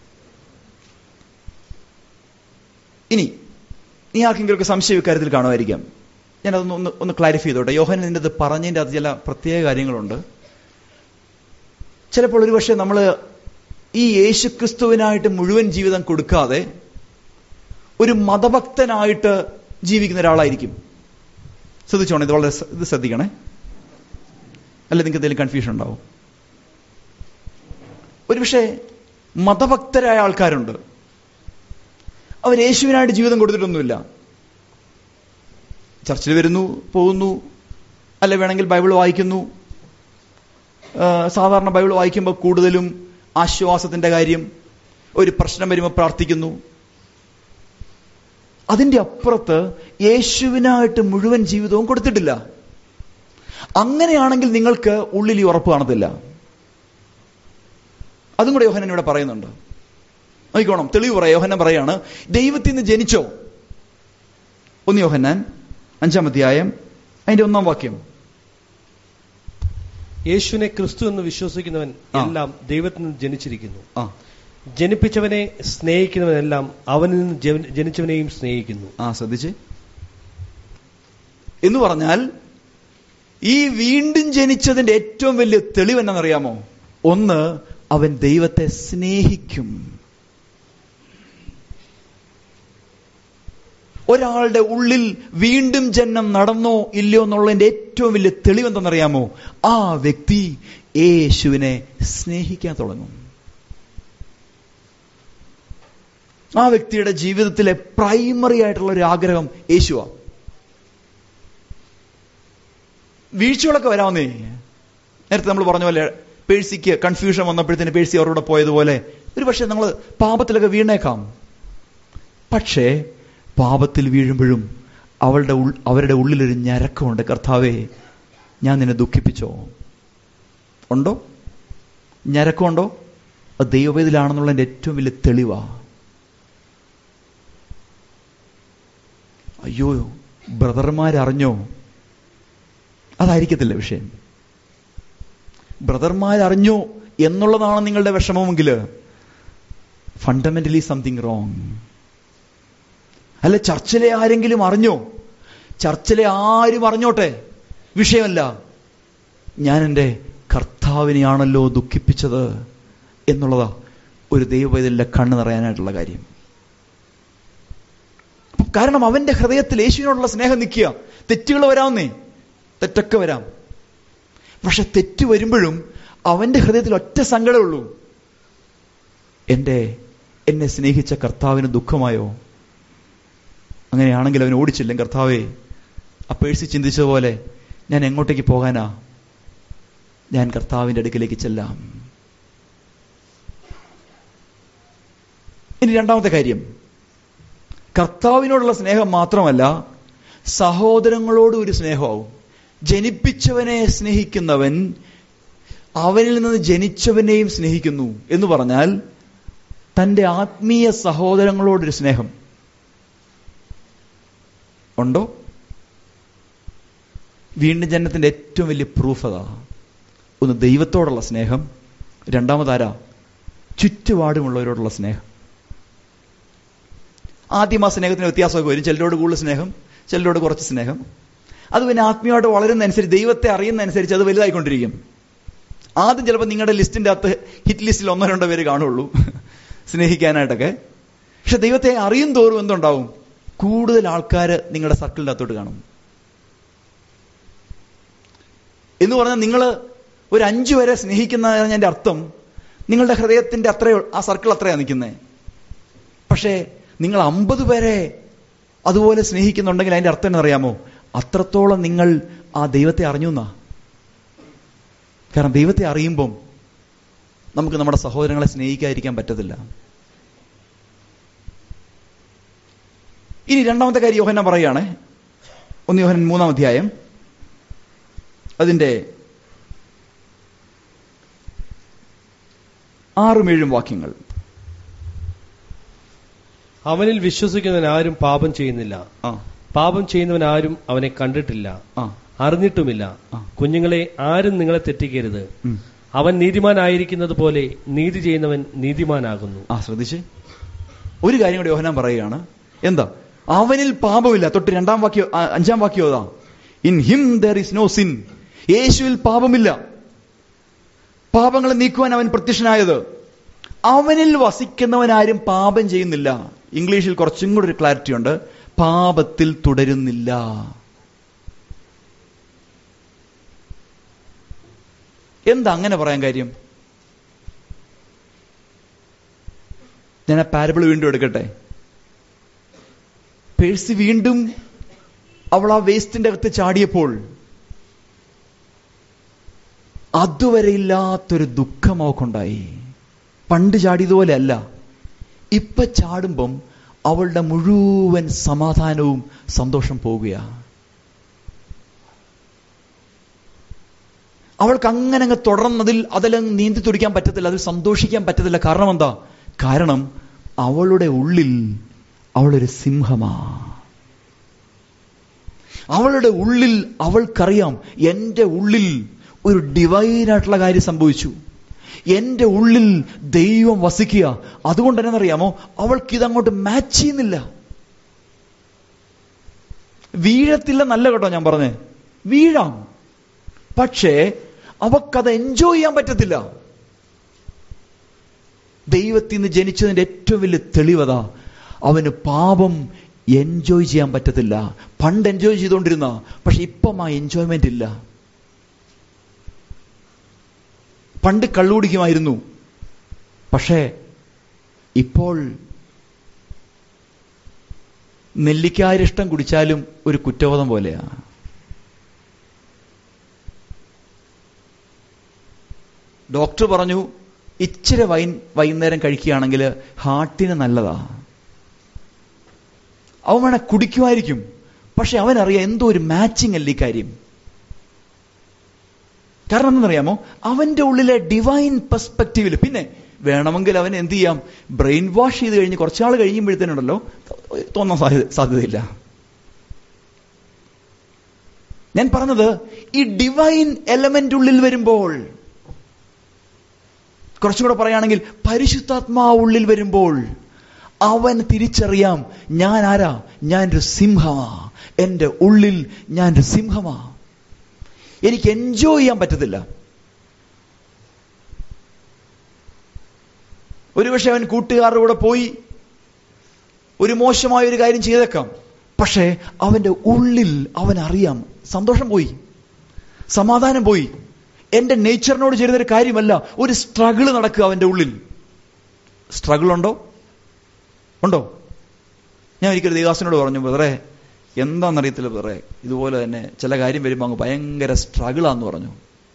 ഇനി നീ ആർക്കെങ്കിലുമൊക്കെ സംശയം ഇക്കാര്യത്തിൽ കാണുമായിരിക്കാം ഞാനതൊന്ന് ഒന്ന് ഒന്ന് ക്ലാരിഫൈ ചെയ്തോട്ടെ യോഹൻ നിന്റെ അത് പറഞ്ഞതിൻ്റെ അത് ചില പ്രത്യേക കാര്യങ്ങളുണ്ട് ചിലപ്പോൾ ഒരുപക്ഷെ നമ്മൾ ഈ യേശുക്രിസ്തുവിനായിട്ട് മുഴുവൻ ജീവിതം കൊടുക്കാതെ ഒരു മതഭക്തനായിട്ട് ജീവിക്കുന്ന ഒരാളായിരിക്കും ശ്രദ്ധിച്ചോണേ ഇത് വളരെ ഇത് ശ്രദ്ധിക്കണേ അല്ല നിങ്ങൾക്ക് എന്തെങ്കിലും കൺഫ്യൂഷൻ ഉണ്ടാവും ഒരുപക്ഷെ മതഭക്തരായ ആൾക്കാരുണ്ട് അവർ യേശുവിനായിട്ട് ജീവിതം കൊടുത്തിട്ടൊന്നുമില്ല ചർച്ചിൽ വരുന്നു പോകുന്നു അല്ല വേണമെങ്കിൽ ബൈബിൾ വായിക്കുന്നു സാധാരണ ബൈബിൾ വായിക്കുമ്പോൾ കൂടുതലും ആശ്വാസത്തിന്റെ കാര്യം ഒരു പ്രശ്നം വരുമ്പോൾ പ്രാർത്ഥിക്കുന്നു അതിന്റെ അപ്പുറത്ത് യേശുവിനായിട്ട് മുഴുവൻ ജീവിതവും കൊടുത്തിട്ടില്ല അങ്ങനെയാണെങ്കിൽ നിങ്ങൾക്ക് ഉള്ളിൽ ഈ ഉറപ്പ് കാണത്തില്ല അതും കൂടെ യോഹനൻ ഇവിടെ പറയുന്നുണ്ട് നോക്കിക്കോണം തെളിവ് പറയാം യോഹനൻ പറയാണ് ദൈവത്തിൽ നിന്ന് ജനിച്ചോ ഒന്ന് യോഹന്നാൻ അഞ്ചാം അധ്യായം അതിന്റെ ഒന്നാം വാക്യം യേശുവിനെ ക്രിസ്തു എന്ന് വിശ്വസിക്കുന്നവൻ ആ. എല്ലാം ദൈവത്തിൽ നിന്ന് ജനിച്ചിരിക്കുന്നു ആ ജനിപ്പിച്ചവനെ സ്നേഹിക്കുന്നവനെല്ലാം അവനിൽ നിന്ന് ജന- ജനിച്ചവനെയും സ്നേഹിക്കുന്നു ആ ശ്രദ്ധിച്ച് എന്ന് പറഞ്ഞാൽ ഈ വീണ്ടും ജനിച്ചതിന്റെ ഏറ്റവും വലിയ തെളിവ് എന്നറിയാമോ ഒന്ന് അവൻ ദൈവത്തെ സ്നേഹിക്കും ഒരാളുടെ ഉള്ളിൽ വീണ്ടും ജന്മം നടന്നോ ഇല്ലയോ എന്നുള്ളതിന്റെ ഏറ്റവും വലിയ തെളിവ് എന്തെന്നറിയാമോ ആ വ്യക്തി യേശുവിനെ സ്നേഹിക്കാൻ തുടങ്ങും ആ വ്യക്തിയുടെ ജീവിതത്തിലെ പ്രൈമറി ആയിട്ടുള്ള ഒരു ആഗ്രഹം യേശുവാ വീഴ്ചകളൊക്കെ വരാവുന്നേ നേരത്തെ നമ്മൾ പറഞ്ഞ പോലെ പേഴ്സിക്ക് കൺഫ്യൂഷൻ വന്നപ്പോഴത്തേന് പേഴ്സി അവരോട് പോയതുപോലെ ഒരു പക്ഷേ നമ്മൾ പാപത്തിലൊക്കെ വീണേക്കാം പക്ഷേ പാപത്തിൽ വീഴുമ്പോഴും അവളുടെ ഉൾ- അവരുടെ ഉള്ളിലൊരു ഞരക്കമുണ്ട് കർത്താവേ ഞാൻ നിന്നെ ദുഃഖിപ്പിച്ചോ ഉണ്ടോ ഞരക്കമുണ്ടോ അത് ദൈവവേദിലാണെന്നുള്ളതിന്റെ ഏറ്റവും വലിയ തെളിവാ അയ്യോ ബ്രദർമാരറിഞ്ഞോ അതായിരിക്കത്തില്ല വിഷയം ബ്രദർമാരറിഞ്ഞോ എന്നുള്ളതാണ് നിങ്ങളുടെ വിഷമമെങ്കിൽ ഫണ്ടമെന്റലി സംതിങ് റോങ് അല്ല ചർച്ചിലെ ആരെങ്കിലും അറിഞ്ഞോ ചർച്ചിലെ ആരും അറിഞ്ഞോട്ടെ വിഷയമല്ല ഞാൻ എൻ്റെ കർത്താവിനെയാണല്ലോ ദുഃഖിപ്പിച്ചത് എന്നുള്ളതാ ഒരു ദൈവവൈതലിന്റെ കണ്ണ് നിറയാനായിട്ടുള്ള കാര്യം കാരണം അവന്റെ ഹൃദയത്തിൽ യേശുവിനോടുള്ള സ്നേഹം നിൽക്കുക തെറ്റുകൾ വരാമെന്നേ തെറ്റൊക്കെ വരാം പക്ഷെ തെറ്റ് വരുമ്പോഴും അവന്റെ ഹൃദയത്തിൽ ഒറ്റ സങ്കടമേ ഉള്ളൂ എൻ്റെ എന്നെ സ്നേഹിച്ച കർത്താവിന് ദുഃഖമായോ അങ്ങനെയാണെങ്കിൽ അവൻ ഓടിച്ചില്ലേ കർത്താവേ ആ പേഴ്സി ചിന്തിച്ചതുപോലെ ഞാൻ എങ്ങോട്ടേക്ക് പോകാനാ ഞാൻ കർത്താവിന്റെ അടുക്കിലേക്ക് ചെല്ലാം ഇനി രണ്ടാമത്തെ കാര്യം കർത്താവിനോടുള്ള സ്നേഹം മാത്രമല്ല സഹോദരങ്ങളോട് ഒരു സ്നേഹമാവും ജനിപ്പിച്ചവനെ സ്നേഹിക്കുന്നവൻ അവനിൽ നിന്ന് ജനിച്ചവനെയും സ്നേഹിക്കുന്നു എന്ന് പറഞ്ഞാൽ തന്റെ ആത്മീയ സഹോദരങ്ങളോടൊരു സ്നേഹം ഉണ്ടോ വീണ്ടും ജനനത്തിന്റെ ഏറ്റവും വലിയ പ്രൂഫ് അതാ ഒന്ന് ദൈവത്തോടുള്ള സ്നേഹം രണ്ടാമതാരാ ചുറ്റുപാടുമുള്ളവരോടുള്ള സ്നേഹം ആദ്യം ആ സ്നേഹത്തിന് വ്യത്യാസമൊക്കെ വരും ചിലരോട് കൂടുതൽ സ്നേഹം ചിലരോട് കുറച്ച് സ്നേഹം അത് പിന്നെ ആത്മീയമായിട്ട് വളരുന്നതനുസരിച്ച് ദൈവത്തെ അറിയുന്നതനുസരിച്ച് അത് വലുതായിക്കൊണ്ടിരിക്കും ആദ്യം ചിലപ്പോൾ നിങ്ങളുടെ ലിസ്റ്റിന്റെ അകത്ത് ഹിറ്റ് ലിസ്റ്റിൽ ഒന്നോ രണ്ടോ പേര് കാണുള്ളൂ സ്നേഹിക്കാനായിട്ടൊക്കെ പക്ഷെ ദൈവത്തെ അറിയും തോറും എന്തുണ്ടാവും കൂടുതൽ ആൾക്കാർ നിങ്ങളുടെ സർക്കിളിൻ്റെ അകത്തോട്ട് കാണും എന്ന് പറഞ്ഞാൽ നിങ്ങൾ ഒരു അഞ്ചു വരെ സ്നേഹിക്കുന്ന എൻ്റെ അർത്ഥം നിങ്ങളുടെ ഹൃദയത്തിന്റെ അത്രയോ ആ സർക്കിൾ അത്രയാ നിൽക്കുന്നത് പക്ഷേ നിങ്ങൾ അമ്പത് പേരെ അതുപോലെ സ്നേഹിക്കുന്നുണ്ടെങ്കിൽ അതിന്റെ അർത്ഥം എന്നറിയാമോ അത്രത്തോളം നിങ്ങൾ ആ ദൈവത്തെ അറിഞ്ഞു എന്നാ കാരണം ദൈവത്തെ അറിയുമ്പം നമുക്ക് നമ്മുടെ സഹോദരങ്ങളെ സ്നേഹിക്കാതിരിക്കാൻ പറ്റത്തില്ല ഇനി രണ്ടാമത്തെ കാര്യം യോഹന പറയുകയാണ് ഒന്ന് യോഹനൻ മൂന്നാം അധ്യായം അതിന്റെ ആറും ഏഴും വാക്യങ്ങൾ അവനിൽ വിശ്വസിക്കുന്നവൻ ആരും പാപം ചെയ്യുന്നില്ല ആ പാപം ചെയ്യുന്നവൻ ആരും അവനെ കണ്ടിട്ടില്ല ആ അറിഞ്ഞിട്ടുമില്ല ആ. കുഞ്ഞുങ്ങളെ ആരും നിങ്ങളെ തെറ്റിക്കരുത് ഉം. അവൻ നീതിമാനായിരിക്കുന്നത് പോലെ നീതി ചെയ്യുന്നവൻ നീതിമാനാകുന്നു ആ ശ്രദ്ധിച്ചേ ഒരു കാര്യം കൂടി യോഹനാൻ പറയുകയാണ് എന്താ അവനിൽ പാപമില്ല തൊട്ട് രണ്ടാം വാക്യം ആ, അഞ്ചാം വാക്യം അതാ in him there is no sin യേശുവിൽ പാപമില്ല പാപങ്ങളെ നീക്കുവാൻ അവൻ പ്രത്യക്ഷനായത് അവനിൽ വസിക്കുന്നവനാരും പാപം ചെയ്യുന്നില്ല ഇംഗ്ലീഷിൽ കുറച്ചും കൂടി ഒരു ക്ലാരിറ്റി ഉണ്ട് പാപത്തിൽ തുടരുന്നില്ല എന്താ അങ്ങനെ പറയാൻ കാര്യം ഞാൻ ആ പാരബിൾ വീണ്ടും എടുക്കട്ടെ പേഴ്സി വീണ്ടും അവൾ ആ വേസ്റ്റിന്റെ അകത്ത് ചാടിയപ്പോൾ അതുവരെ ഇല്ലാത്തൊരു ദുഃഖം അവക്കുണ്ടായി പണ്ട് ചാടിയതുപോലെ അല്ല ഇപ്പൊ ചാടുമ്പം അവളുടെ മുഴുവൻ സമാധാനവും സന്തോഷം പോവുകയാ അവൾക്ക് അങ്ങനെ അങ്ങ് തുടർന്നതിൽ അതെല്ലാം നീന്തി തുടിക്കാൻ പറ്റത്തില്ല അതിൽ സന്തോഷിക്കാൻ പറ്റത്തില്ല കാരണം എന്താ കാരണം അവളുടെ ഉള്ളിൽ അവളൊരു സിംഹമാ അവളുടെ ഉള്ളിൽ അവൾക്കറിയാം എന്റെ ഉള്ളിൽ ഒരു ഡിവൈനായിട്ടുള്ള കാര്യം സംഭവിച്ചു എന്റെ ഉള്ളിൽ ദൈവം വസിക്കുക അതുകൊണ്ട് എന്നറിയാമോ അവൾക്ക് ഇതങ്ങോട്ട് മാച്ച് ചെയ്യുന്നില്ല വീഴത്തില്ല നല്ല കേട്ടോ ഞാൻ പറഞ്ഞേ വീഴാം പക്ഷേ അവക്കത് എൻജോയ് ചെയ്യാൻ പറ്റത്തില്ല ദൈവത്തിൽ നിന്ന് ജനിച്ചതിന്റെ ഏറ്റവും വലിയ തെളിവത അവന് പാപം എൻജോയ് ചെയ്യാൻ പറ്റത്തില്ല പണ്ട് എൻജോയ് ചെയ്തുകൊണ്ടിരുന്ന പക്ഷെ ഇപ്പം ആ എൻജോയ്മെന്റ് ഇല്ല പണ്ട് കള്ളുകുടിക്കുമായിരുന്നു പക്ഷേ ഇപ്പോൾ നെല്ലിക്കാരിഷ്ടം കുടിച്ചാലും ഒരു കുറ്റബോധം പോലെയാ ഡോക്ടർ പറഞ്ഞു ഇച്ചിരി വൈൻ വൈകുന്നേരം കഴിക്കുകയാണെങ്കിൽ ഹാർട്ടിന് നല്ലതാ അവൻ വേണേ കുടിക്കുമായിരിക്കും പക്ഷെ അവനറിയാം എന്തോ ഒരു മാച്ചിങ് അല്ല ഈ കാര്യം കാരണം എന്തെന്നറിയാമോ അവന്റെ ഉള്ളിലെ ഡിവൈൻ പെർസ്പെക്റ്റീവിൽ പിന്നെ വേണമെങ്കിൽ അവൻ എന്ത് ചെയ്യാം ബ്രെയിൻ വാഷ് ചെയ്ത് കഴിഞ്ഞ് കുറച്ചാൾ കഴിയുമ്പോഴത്തേനുണ്ടല്ലോ തോന്നാൻ സാധ്യത സാധ്യതയില്ല ഞാൻ പറഞ്ഞത് ഈ ഡിവൈൻ എലമെന്റ് ഉള്ളിൽ വരുമ്പോൾ കുറച്ചും കൂടെ പറയുകയാണെങ്കിൽ പരിശുദ്ധാത്മാവ് ഉള്ളിൽ വരുമ്പോൾ അവൻ തിരിച്ചറിയാം ഞാൻ ആരാ ഞാൻ ഒരു സിംഹമാ എന്റെ ഉള്ളിൽ ഞാൻ ഒരു സിംഹമാ എനിക്ക് എൻജോയ് ചെയ്യാൻ പറ്റത്തില്ല ഒരുപക്ഷെ അവൻ കൂട്ടുകാരുടെ കൂടെ പോയി ഒരു മോശമായ ഒരു കാര്യം ചെയ്തേക്കാം പക്ഷേ അവന്റെ ഉള്ളിൽ അവൻ അറിയാം സന്തോഷം പോയി സമാധാനം പോയി എന്റെ നേച്ചറിനോട് ചേരുന്ന ഒരു കാര്യമല്ല ഒരു സ്ട്രഗിള് നടക്കുക അവന്റെ ഉള്ളിൽ സ്ട്രഗിൾ ഉണ്ടോ ഉണ്ടോ ഞാൻ ഒരിക്കലും ദേവാസിനോട് പറഞ്ഞു ബ്രദറെ എന്താണെന്നറിയത്തില്ല ബ്രദറെ ഇതുപോലെ തന്നെ ചില കാര്യം വരുമ്പോൾ അങ്ങ് ഭയങ്കര സ്ട്രഗിളാന്ന് പറഞ്ഞു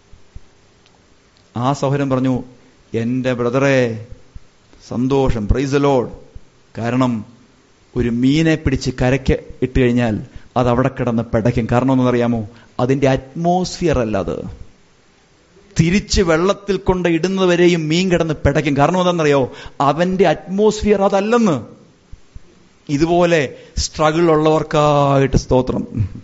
ആ സഹോദരൻ പറഞ്ഞു എന്റെ ബ്രദറെ സന്തോഷം പ്രൈസ് ലോഡ് കാരണം ഒരു മീനെ പിടിച്ച് കരയ്ക്ക് ഇട്ട് കഴിഞ്ഞാൽ അത് അവിടെ കിടന്ന് പിടയ്ക്കും കാരണം ഒന്നറിയാമോ അതിന്റെ അറ്റ്മോസ്ഫിയർ അല്ല അത് തിരിച്ച് വെള്ളത്തിൽ കൊണ്ട് ഇടുന്നത് വരെയും മീൻ കിടന്ന് പിടയ്ക്കും കാരണം എന്താണെന്നറിയോ അവന്റെ അറ്റ്മോസ്ഫിയർ അതല്ലെന്ന് ഇതുപോലെ സ്ട്രഗിൾ ഉള്ളവർക്കായിട്ട് സ്തോത്രം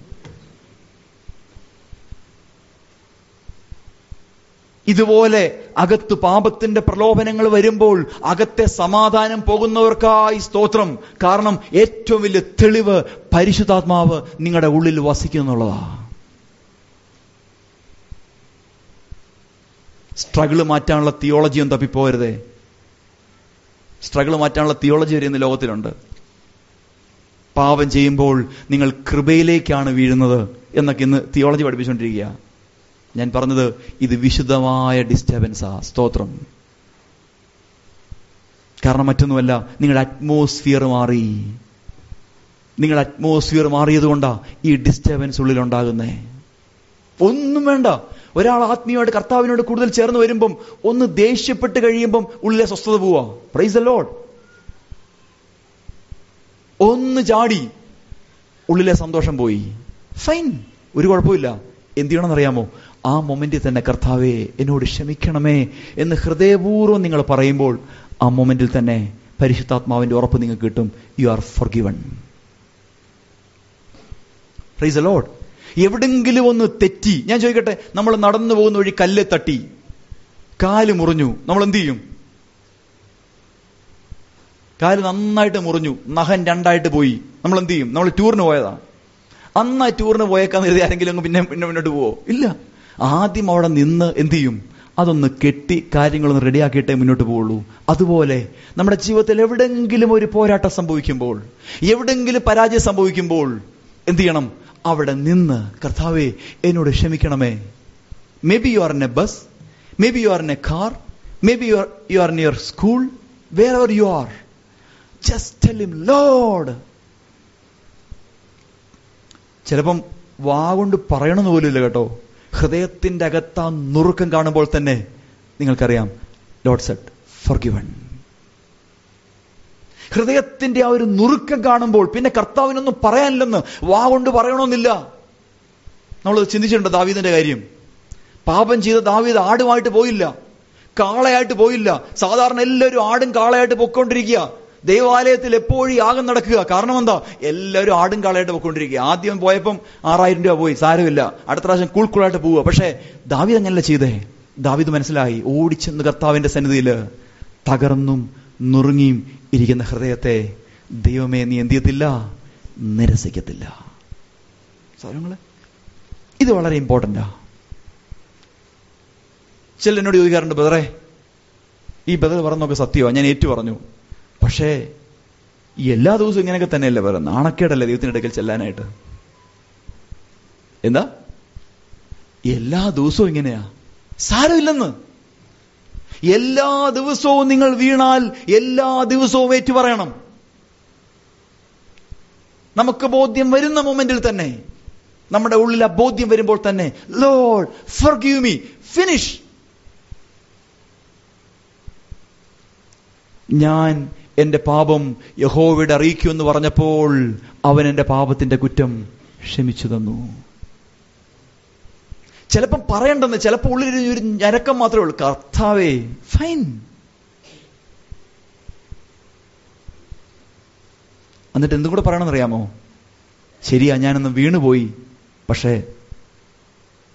ഇതുപോലെ അകത്ത് പാപത്തിന്റെ പ്രലോഭനങ്ങൾ വരുമ്പോൾ അകത്തെ സമാധാനം പോകുന്നവർക്കായി സ്തോത്രം കാരണം ഏറ്റവും വലിയ തെളിവ് പരിശുദ്ധാത്മാവ് നിങ്ങളുടെ ഉള്ളിൽ വസിക്കുന്നുള്ളതാ സ്ട്രഗിള് മാറ്റാനുള്ള തിയോളജിയും തപ്പിപ്പോരുതേ സ്ട്രഗിള് മാറ്റാനുള്ള തിയോളജി വരെ ഇന്ന് ലോകത്തിലുണ്ട് പാപം ചെയ്യുമ്പോൾ നിങ്ങൾ കൃപയിലേക്കാണ് വീഴുന്നത് എന്നൊക്കെ ഇന്ന് തിയോളജി പഠിപ്പിച്ചുകൊണ്ടിരിക്കുക ഞാൻ പറഞ്ഞത് ഇത് വിശുദ്ധമായ ഡിസ്റ്റർബൻസാ സ്തോത്രം കാരണം മറ്റൊന്നുമല്ല നിങ്ങളുടെ അറ്റ്മോസ്ഫിയർ മാറി നിങ്ങളുടെ അറ്റ്മോസ്ഫിയർ മാറിയതുകൊണ്ടാ ഈ ഡിസ്റ്റർബൻസ് ഉള്ളിൽ ഉണ്ടാകുന്നേ ഒന്നും വേണ്ട ഒരാൾ ആത്മീയമായിട്ട് കർത്താവിനോട് കൂടുതൽ ചേർന്ന് വരുമ്പം ഒന്ന് ദേഷ്യപ്പെട്ട് കഴിയുമ്പം ഉള്ളിലെ സ്വസ്ഥത പോവാ പ്രൈസ് ദ ലോഡ് ഒന്ന് ചാടി ഉള്ളിലെ സന്തോഷം പോയി ഫൈൻ ഒരു കുഴപ്പമില്ല എന്ത് ചെയ്യണമെന്നറിയാമോ ആ മൊമെന്റിൽ തന്നെ കർത്താവേ എന്നോട് ക്ഷമിക്കണമേ എന്ന് ഹൃദയപൂർവ്വം നിങ്ങൾ പറയുമ്പോൾ ആ മൊമെന്റിൽ തന്നെ പരിശുദ്ധാത്മാവിന്റെ ഉറപ്പ് നിങ്ങൾക്ക് കിട്ടും you are forgiven praise lord എവിടെങ്കിലും ഒന്ന് തെറ്റി ഞാൻ ചോദിക്കട്ടെ നമ്മൾ നടന്നു പോകുന്ന വഴി കല്ല് തട്ടി കാല് മുറിഞ്ഞു നമ്മൾ എന്ത് ചെയ്യും കാല് നന്നായിട്ട് മുറിഞ്ഞു നഖൻ രണ്ടായിട്ട് പോയി നമ്മൾ എന്ത് ചെയ്യും നമ്മൾ ടൂറിന് പോയതാ അന്ന് ആ ടൂറിന് പോയേക്കാന്ന് കരുതി ആരെങ്കിലും അങ്ങ് പിന്നെ പിന്നെ മുന്നോട്ട് പോവോ ഇല്ല ആദ്യം അവിടെ നിന്ന് എന്ത് ചെയ്യും അതൊന്ന് കെട്ടി കാര്യങ്ങളൊന്ന് റെഡിയാക്കിയിട്ടേ മുന്നോട്ട് പോവുള്ളൂ അതുപോലെ നമ്മുടെ ജീവിതത്തിൽ എവിടെങ്കിലും ഒരു പോരാട്ടം സംഭവിക്കുമ്പോൾ എവിടെങ്കിലും പരാജയം സംഭവിക്കുമ്പോൾ എന്ത് ചെയ്യണം അവിടെ നിന്ന് കർത്താവെ എന്നോട് ക്ഷമിക്കണമേ maybe you are in a bus maybe you are in a car maybe you are you are in your school wherever you are just tell him lord ചിലപ്പം വാ കൊണ്ട് പറയണമെന്ന് പോലും ഇല്ല കേട്ടോ ഹൃദയത്തിന്റെ അകത്ത് ആ നുറുക്കം കാണുമ്പോൾ തന്നെ നിങ്ങൾക്കറിയാം ലോഡ് സെറ്റ് ഫോർ ഗിവൺ ഹൃദയത്തിന്റെ ആ ഒരു നുറുക്കം കാണുമ്പോൾ പിന്നെ കർത്താവിനൊന്നും പറയാനില്ലെന്ന് വാ കൊണ്ട് പറയണമെന്നില്ല നമ്മൾ ചിന്തിച്ചിട്ടുണ്ട് ദാവീദിന്റെ കാര്യം പാപം ചെയ്ത ദാവീദ് ആടുമായിട്ട് പോയില്ല കാളയായിട്ട് പോയില്ല സാധാരണ എല്ലാവരും ആടും കാളയായിട്ട് പൊക്കോണ്ടിരിക്കുക ദേവാലയത്തിൽ എപ്പോഴും യാഗം നടക്കുക കാരണം എന്താ എല്ലാവരും ആടും കാളയായിട്ട് പൊക്കോണ്ടിരിക്കുക ആദ്യം പോയപ്പം ആറായിരം രൂപ പോയി സാരമില്ല അടുത്ത പ്രാവശ്യം കൂൾക്കൂളായിട്ട് പോവുക പക്ഷേ ദാവീദ് അങ്ങനല്ല ചെയ്തേ ദാവീദ് മനസ്സിലായി ഓടിച്ചെന്ന് കർത്താവിന്റെ സന്നിധിയിൽ തകർന്നും നുറുങ്ങിയും ഇരിക്കുന്ന ഹൃദയത്തെ ദൈവമേ നീ എന്ത് ചെയ്യത്തില്ല നിരസിക്കത്തില്ല സാരങ്ങള് ഇത് വളരെ ഇമ്പോർട്ടൻ്റാ ചില എന്നോട് ചോദിക്കാറുണ്ട് ബദറെ ഈ ബദർ പറഞ്ഞൊക്കെ സത്യമാണ് ഞാൻ ഏറ്റു പറഞ്ഞു പക്ഷേ എല്ലാ ദിവസവും ഇങ്ങനെയൊക്കെ തന്നെയല്ലേ പറയുന്നത് നാണക്കേടല്ലേ ദൈവത്തിന്റെ അടുക്കൽ ചെല്ലാനായിട്ട് എന്താ എല്ലാ ദിവസവും ഇങ്ങനെയാ സാരമില്ലെന്ന് എല്ലാ ദിവസവും നിങ്ങൾ വീണാൽ എല്ലാ ദിവസവും ഏറ്റു പറയണം നമുക്ക് ബോധ്യം വരുന്ന മൊമെന്റിൽ തന്നെ നമ്മുടെ ഉള്ളിൽ ആ ബോധ്യം വരുമ്പോൾ തന്നെ lord forgive me finish ഞാൻ എന്റെ പാപം യഹോവയുടെ അറിയിക്കുമെന്ന് പറഞ്ഞപ്പോൾ അവൻ എന്റെ പാപത്തിന്റെ കുറ്റം ക്ഷമിച്ചു തന്നു ചിലപ്പം പറയണ്ടെന്ന് ചിലപ്പോൾ ഉള്ളിൽ ഒരു ഞരക്കം മാത്രമേ ഉള്ളൂ കർത്താവേ ഫൈൻ എന്നിട്ട് എന്തും കൂടെ പറയണമെന്നറിയാമോ ശരിയാ ഞാനൊന്ന് വീണുപോയി പക്ഷേ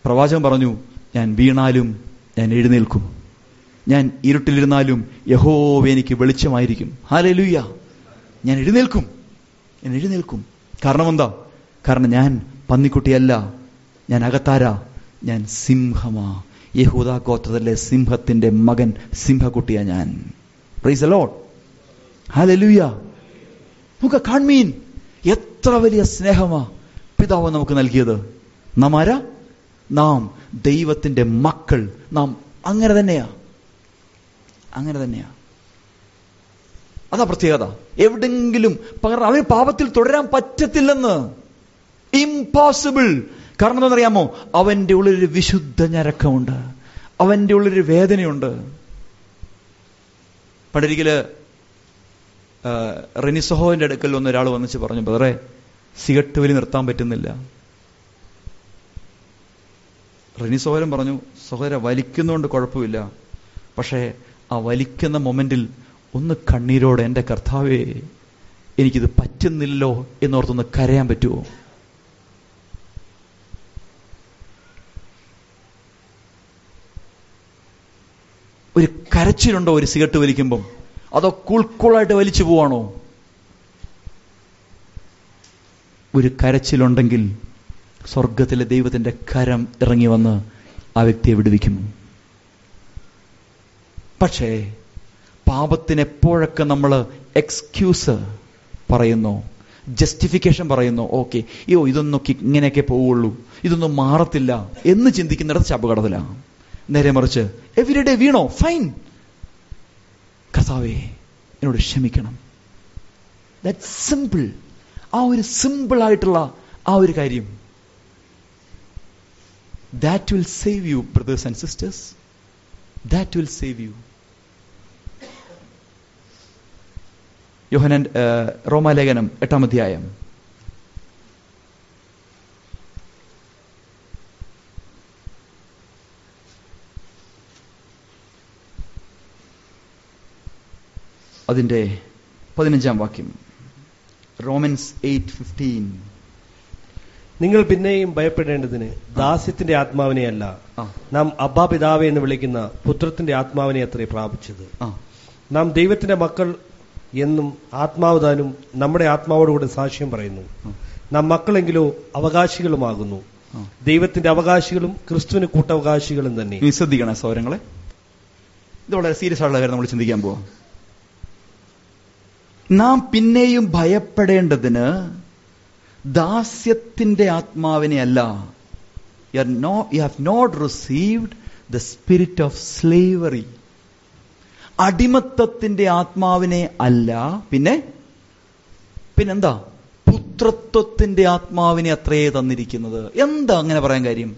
പ്രവാചകൻ പറഞ്ഞു ഞാൻ വീണാലും ഞാൻ എഴുന്നേൽക്കും ഞാൻ ഇരുട്ടിലിരുന്നാലും യഹോവ എനിക്ക് വെളിച്ചമായിരിക്കും ഹാലലുയ്യ ഞാൻ എഴുന്നേൽക്കും ഞാൻ എഴുന്നേൽക്കും കാരണം എന്താ കാരണം ഞാൻ പന്നിക്കുട്ടിയല്ല ഞാൻ അകത്താര ഞാൻ സിംഹമാ യഹൂദ ഗോത്രത്തിലെ സിംഹത്തിന്റെ മകൻ സിംഹക്കുട്ടിയാ ഞാൻ പ്രൈസ് അലോട്ട് ഹാലലുയ്യ നമുക്ക് കാൺമീൻ എത്ര വലിയ സ്നേഹമാ പിതാവ് നമുക്ക് നൽകിയത് നാം ആരാ നാം ദൈവത്തിന്റെ മക്കൾ നാം അങ്ങനെ തന്നെയാ അങ്ങനെ തന്നെയാ അതാ പ്രത്യേകത എവിടെങ്കിലും പകരം അവന് പാപത്തിൽ തുടരാൻ പറ്റത്തില്ലെന്ന് ഇംപോസിബിൾ കാരണം എന്താണെന്നറിയാമോ അവന്റെ ഉള്ളിലൊരു വിശുദ്ധ ഞരക്കമുണ്ട് അവന്റെ ഉള്ളിലൊരു വേദനയുണ്ട് പണ്ടൊരിക്കല് റെനിസഹോന്റെ അടുക്കൽ ഒന്ന് ഒരാൾ വന്നിച്ച് പറഞ്ഞു ബ്രദറെ സിഗരറ്റ് വലി നിർത്താൻ പറ്റുന്നില്ല റെനിസോഹരൻ പറഞ്ഞു സഹോദര വലിക്കുന്നതുകൊണ്ട് കുഴപ്പമില്ല പക്ഷേ ആ വലിക്കുന്ന മൊമെന്റിൽ ഒന്ന് കണ്ണീരോടെ എൻ്റെ കർത്താവേ എനിക്കിത് പറ്റുന്നില്ലല്ലോ എന്നോർത്തൊന്ന് കരയാൻ പറ്റുമോ ഒരു കരച്ചിലുണ്ടോ ഒരു സിഗരറ്റ് വലിക്കുമ്പം അതോ കൂൾക്കൂളായിട്ട് വലിച്ചു പോവാണോ ഒരു കരച്ചിലുണ്ടെങ്കിൽ സ്വർഗത്തിലെ ദൈവത്തിന്റെ കരം ഇറങ്ങി വന്ന് ആ വ്യക്തിയെ വിടുവിക്കും പക്ഷേ പാപത്തിന് എപ്പോഴൊക്കെ നമ്മൾ എക്സ്ക്യൂസ് പറയുന്നു ജസ്റ്റിഫിക്കേഷൻ പറയുന്നു ഓക്കെ അയ്യോ ഇതൊന്നൊക്കെ ഇങ്ങനെയൊക്കെ പോവുള്ളൂ ഇതൊന്നും മാറത്തില്ല എന്ന് ചിന്തിക്കുന്നിടത്ത് അപകടത്തിലാണ് നേരെ മറിച്ച് എവരിഡേ വീണോ ഫൈൻ കർത്താവേ എന്നോട് ക്ഷമിക്കണം ദാറ്റ് സിമ്പിൾ ആ ഒരു സിമ്പിൾ ആയിട്ടുള്ള ആ ഒരു കാര്യം that will save you brothers and sisters that will save you യോഹനൻ റോമാലേഖനം എട്ടാം അധ്യായം അതിന്റെ പതിനഞ്ചാം വാക്യം റോമൻസ് എയ്റ്റ് ഫിഫ്റ്റീൻ നിങ്ങൾ പിന്നെയും ഭയപ്പെടേണ്ടതിന് ദാസ്യത്തിന്റെ ആത്മാവിനെയല്ല ആ നാം അബ്ബാ പിതാവെ എന്ന് വിളിക്കുന്ന പുത്രത്തിന്റെ ആത്മാവിനെ അത്രേ പ്രാപിച്ചത് ആ നാം ദൈവത്തിന്റെ മക്കൾ എന്നും ആത്മാവ് താനും നമ്മുടെ ആത്മാവോടുകൂടെ സാക്ഷ്യം പറയുന്നു ആ. നാം മക്കളെങ്കിലോ അവകാശികളുമാകുന്നു ആ. ദൈവത്തിന്റെ അവകാശികളും ക്രിസ്തുവിന് കൂട്ടവകാശികളും തന്നെ നീ ശ്രദ്ധിക്കണേ സൗരങ്ങളെ ഇത് വളരെ സീരിയസ് ആയിട്ടുള്ള കാര്യം നമ്മൾ ചിന്തിക്കാൻ പോവാം നാം പിന്നെയും ഭയപ്പെടേണ്ടതിന് ദാസ്യത്തിന്റെ ആത്മാവിനെ അല്ല you have not received the spirit of slavery അടിമത്തത്തിന്റെ ആത്മാവിനെ അല്ല പിന്നെ പിന്നെന്താ പുത്രത്വത്തിന്റെ ആത്മാവിനെ അത്രയേ തന്നിരിക്കുന്നത് എന്താ അങ്ങനെ പറയാൻ കാര്യം